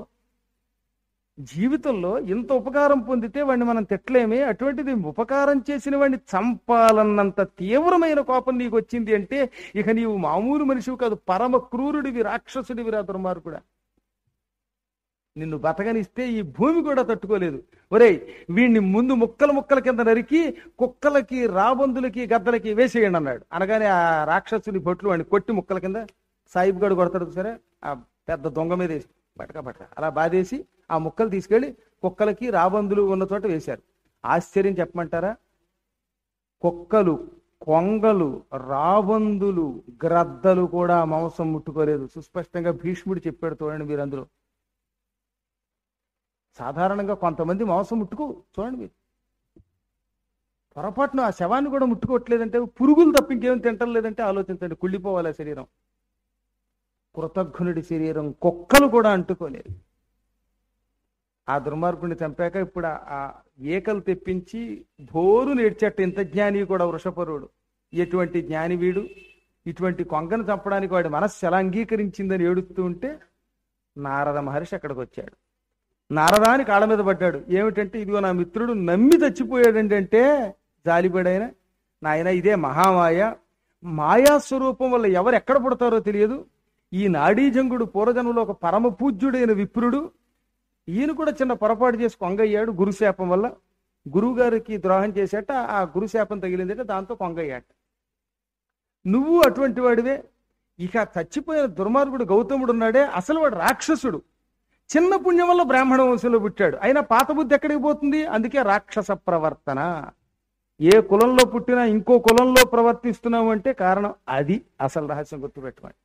జీవితంలో ఇంత ఉపకారం పొందితే వాడిని మనం తిట్టలేమే అటువంటిది ఉపకారం చేసిన వాడిని చంపాలన్నంత తీవ్రమైన కోపం నీకు వచ్చింది అంటే ఇక నీవు మామూలు మనిషివి కాదు పరమ క్రూరుడివి రాక్షసుడివి రా దుర్మార్గుడా నిన్ను బతకనిస్తే ఈ భూమి కూడా తట్టుకోలేదు ఒరేయ్ వీడిని ముందు ముక్కల ముక్కల కింద నరికి కుక్కలకి రాబందులకి గద్దలకి వేసేయండి అన్నాడు అనగానే ఆ రాక్షసుని బొట్లు వాడిని కొట్టి ముక్కల కింద సాయిబ్ గడు కొడతాడు సరే ఆ పెద్ద దొంగ మీద వేసి పటక పటక అలా బాధేసి ఆ ముక్కలు తీసుకెళ్లి కుక్కలకి రాబందులు ఉన్న చోట వేశారు ఆశ్చర్యం చెప్పమంటారా కుక్కలు కొంగలు రాబందులు గ్రద్దలు కూడా మాంసం ముట్టుకోలేదు సుస్పష్టంగా భీష్ముడు చెప్పాడు చూడండి మీరు అందులో సాధారణంగా కొంతమంది మాంసం ముట్టుకో చూడండి మీరు పొరపాటున ఆ శవాన్ని కూడా ముట్టుకోవట్లేదంటే పురుగులు తప్ప ఇంకేం తింటం లేదంటే ఆలోచించండి కుళ్ళిపోవాలి ఆ శరీరం కృతజ్ఞుడి శరీరం కుక్కలు కూడా అంటుకోలేదు ఆ దుర్మార్గుడిని చంపాక ఇప్పుడు ఆ- ఆ ఏకలు తెప్పించి భోరు నేడ్చట్టు ఇంత జ్ఞాని కూడా వృషపరుడు ఎటువంటి జ్ఞాని వీడు ఇటువంటి కొంగను చంపడానికి వాడి మనస్సు ఎలా అంగీకరించిందని ఏడుస్తూ ఉంటే నారద మహర్షి అక్కడికి వచ్చాడు నారదాని కాళ్ళ మీద పడ్డాడు ఏమిటంటే ఇదిగో నా మిత్రుడు నమ్మి చచ్చిపోయాడండి అంటే జాలిపడైన నాయన ఇదే మహామాయ మాయా స్వరూపం వల్ల ఎవరు ఎక్కడ పుడతారో తెలియదు ఈ నాడీజంగుడు పూర్వజన్మలో ఒక పరమ పూజ్యుడైన విప్రుడు ఈయన కూడా చిన్న పొరపాటు చేసి కొంగయ్యాడు గురుశాపం వల్ల గురువు గారికి ద్రోహం చేసేట ఆ గురుశాపం తగిలిందట దాంతో కొంగయ్యాట నువ్వు అటువంటి వాడివే ఇక చచ్చిపోయిన దుర్మార్గుడు గౌతముడు ఉన్నాడే అసలు వాడు రాక్షసుడు చిన్న పుణ్యం వల్ల బ్రాహ్మణ వంశంలో పుట్టాడు అయినా పాత బుద్ధి ఎక్కడికి పోతుంది అందుకే రాక్షస ప్రవర్తన ఏ కులంలో పుట్టినా ఇంకో కులంలో ప్రవర్తిస్తున్నావు అంటే కారణం అది అసలు రహస్యం గుర్తుపెట్టుకోండి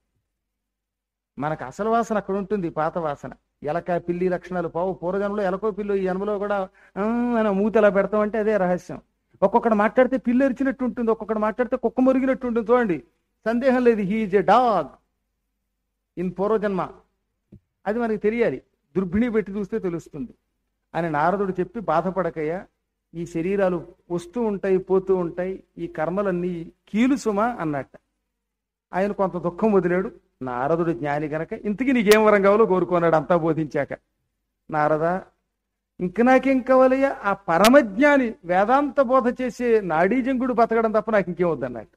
మనకు అసలు వాసన అక్కడ ఉంటుంది పాత వాసన ఎలక పిల్లి లక్షణాలు పావు పూర్వజన్మలో ఎలకో పిల్లు ఈ జన్మలో కూడా "ఆ" అని మూత ఎలా పెడతామంటే అదే రహస్యం ఒక్కొక్కడు మాట్లాడితే పిల్లి ఎరిచినట్టు ఉంటుంది ఒక్కొక్కడు మాట్లాడితే కుక్క మురిగినట్టు ఉంటుంది చూడండి సందేహం లేదు హీజ్ ఎ డాగ్ ఇన్ పూర్వజన్మ అది మనకి తెలియాలి దుర్భిణి పెట్టి చూస్తే తెలుస్తుంది అని నారదుడు చెప్పి బాధపడకయ్యా ఈ శరీరాలు వస్తూ ఉంటాయి పోతూ ఉంటాయి ఈ కర్మలన్నీ కీలు సుమా అన్నట్ట ఆయన కొంత దుఃఖం వదిలాడు నారదుడు జ్ఞాని గనక ఇంతకీ నీకేం వరం కావాలో కోరుకున్నాడు అంతా బోధించాక నారద ఇంక నాకేం కావాలయ్యా ఆ పరమజ్ఞాని వేదాంత బోధ చేసే నాడీజంగుడు బతకడం తప్ప నాకు ఇంకేం వద్దన్నట్టు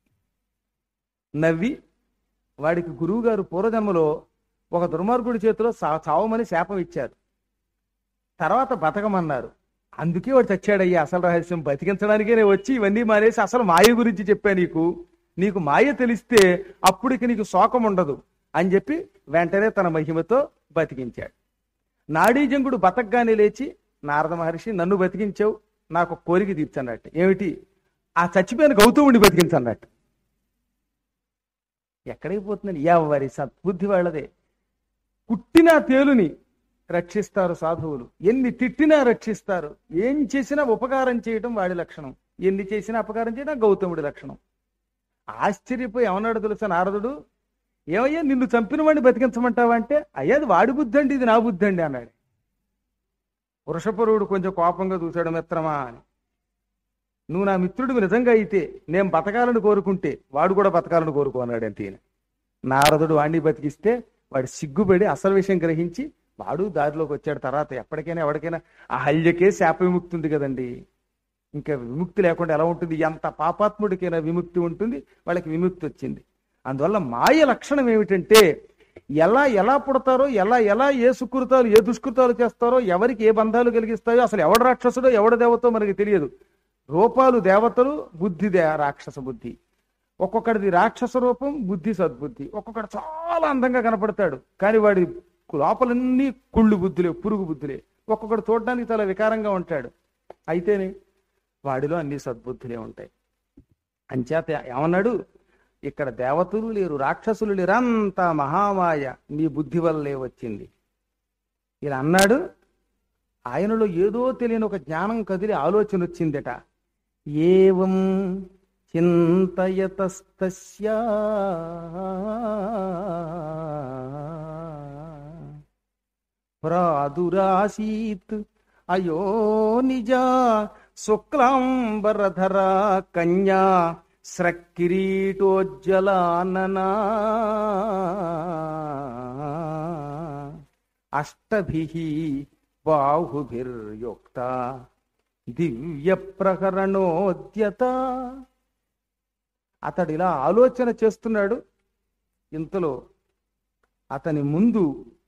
నవ్వి వాడికి గురువు గారు పూర్వజన్మలో ఒక దుర్మార్గుడి చేతిలో సా- చావమని శాపం ఇచ్చారు తర్వాత బతకమన్నారు అందుకే వాడు చచ్చాడయ్యా అసలు రహస్యం బతికించడానికే నేను వచ్చి ఇవన్నీ మానేసి అసలు మాయ గురించి చెప్పా నీకు నీకు మాయ తెలిస్తే అప్పుడికి నీకు శోకం ఉండదు అని చెప్పి వెంటనే తన మహిమతో బతికించాడు నాడీజంగుడు బతకగానే లేచి నారద మహర్షి నన్ను బతికించావు నాకు ఒక కోరిక తీర్చన్నట్టు ఏమిటి ఆ చచ్చిపోయిన గౌతముడిని బతికించన్నట్టు ఎక్కడికి పోతుందండి ఎవరి సద్బుద్ధి వాళ్ళదే కుట్టిన తేలుని రక్షిస్తారు సాధువులు ఎన్ని తిట్టినా రక్షిస్తారు ఏం చేసినా ఉపకారం చేయడం వాడి లక్షణం ఎన్ని చేసినా అపకారం చేయడం గౌతముడి లక్షణం ఆశ్చర్యపోయి ఏమన్నాడు తెలుసా నారదుడు ఏమయ్యా నిన్ను చంపిన వాడిని బతికించమంటావా అంటే అయ్యా అది వాడి బుద్ధి అండి ఇది నా బుద్ధి అండి అన్నాడు వృషపరువుడు కొంచెం కోపంగా చూశాడు మిత్రమా అని నువ్వు నా మిత్రుడు నిజంగా అయితే నేను బతకాలని కోరుకుంటే వాడు కూడా బతకాలని కోరుకో అన్నాడు అంతే ఈయన. నారదుడు వాడిని బతికిస్తే వాడు సిగ్గుపడి అసలు విషయం గ్రహించి వాడు దారిలోకి వచ్చాడు తర్వాత ఎప్పటికైనా ఎవరికైనా ఆ హల్యకే శాప విముక్తి ఉంది కదండి ఇంకా విముక్తి లేకుండా ఎలా ఉంటుంది ఎంత పాపాత్ముడికైనా విముక్తి ఉంటుంది వాళ్ళకి విముక్తి వచ్చింది అందువల్ల మాయ లక్షణం ఏమిటంటే ఎలా ఎలా పుడతారో ఎలా ఎలా ఏ సుకృతాలు ఏ దుష్కృతాలు చేస్తారో ఎవరికి ఏ బంధాలు కలిగిస్తాయో అసలు ఎవడు రాక్షసుడో ఎవడు దేవతో మనకి తెలియదు రూపాలు దేవతలు బుద్ధి దే రాక్షస బుద్ధి ఒక్కొక్కడిది రాక్షస రూపం బుద్ధి సద్బుద్ధి ఒక్కొక్కడు చాలా అందంగా కనపడతాడు కానీ వాడి లోపలన్నీ కుళ్ళు బుద్ధులే పురుగు బుద్ధులే ఒక్కొక్కడు చూడడానికి చాలా వికారంగా ఉంటాడు అయితేనే వాడిలో అన్ని సద్బుద్ధులే ఉంటాయి అంచేత ఏమన్నాడు ఇక్కడ దేవతలు లేరు రాక్షసులు లేరు అంతా మహామాయ నీ బుద్ధి వల్లే వచ్చింది ఇలా అన్నాడు ఆయనలో ఏదో తెలియని ఒక జ్ఞానం కదిలి ఆలోచన వచ్చిందట ఏవం చింతయతస్తస్య ప్రాదురాసీత్ అయో నిజా శుక్లాంబరధరా కన్యా స్రక్కిరీటోజ్జలాననా అష్టభిః బాహుభిర్యుక్త దివ్య ప్రకరణోద్యత అతడు ఇలా ఆలోచన చేస్తున్నాడు ఇంతలో అతని ముందు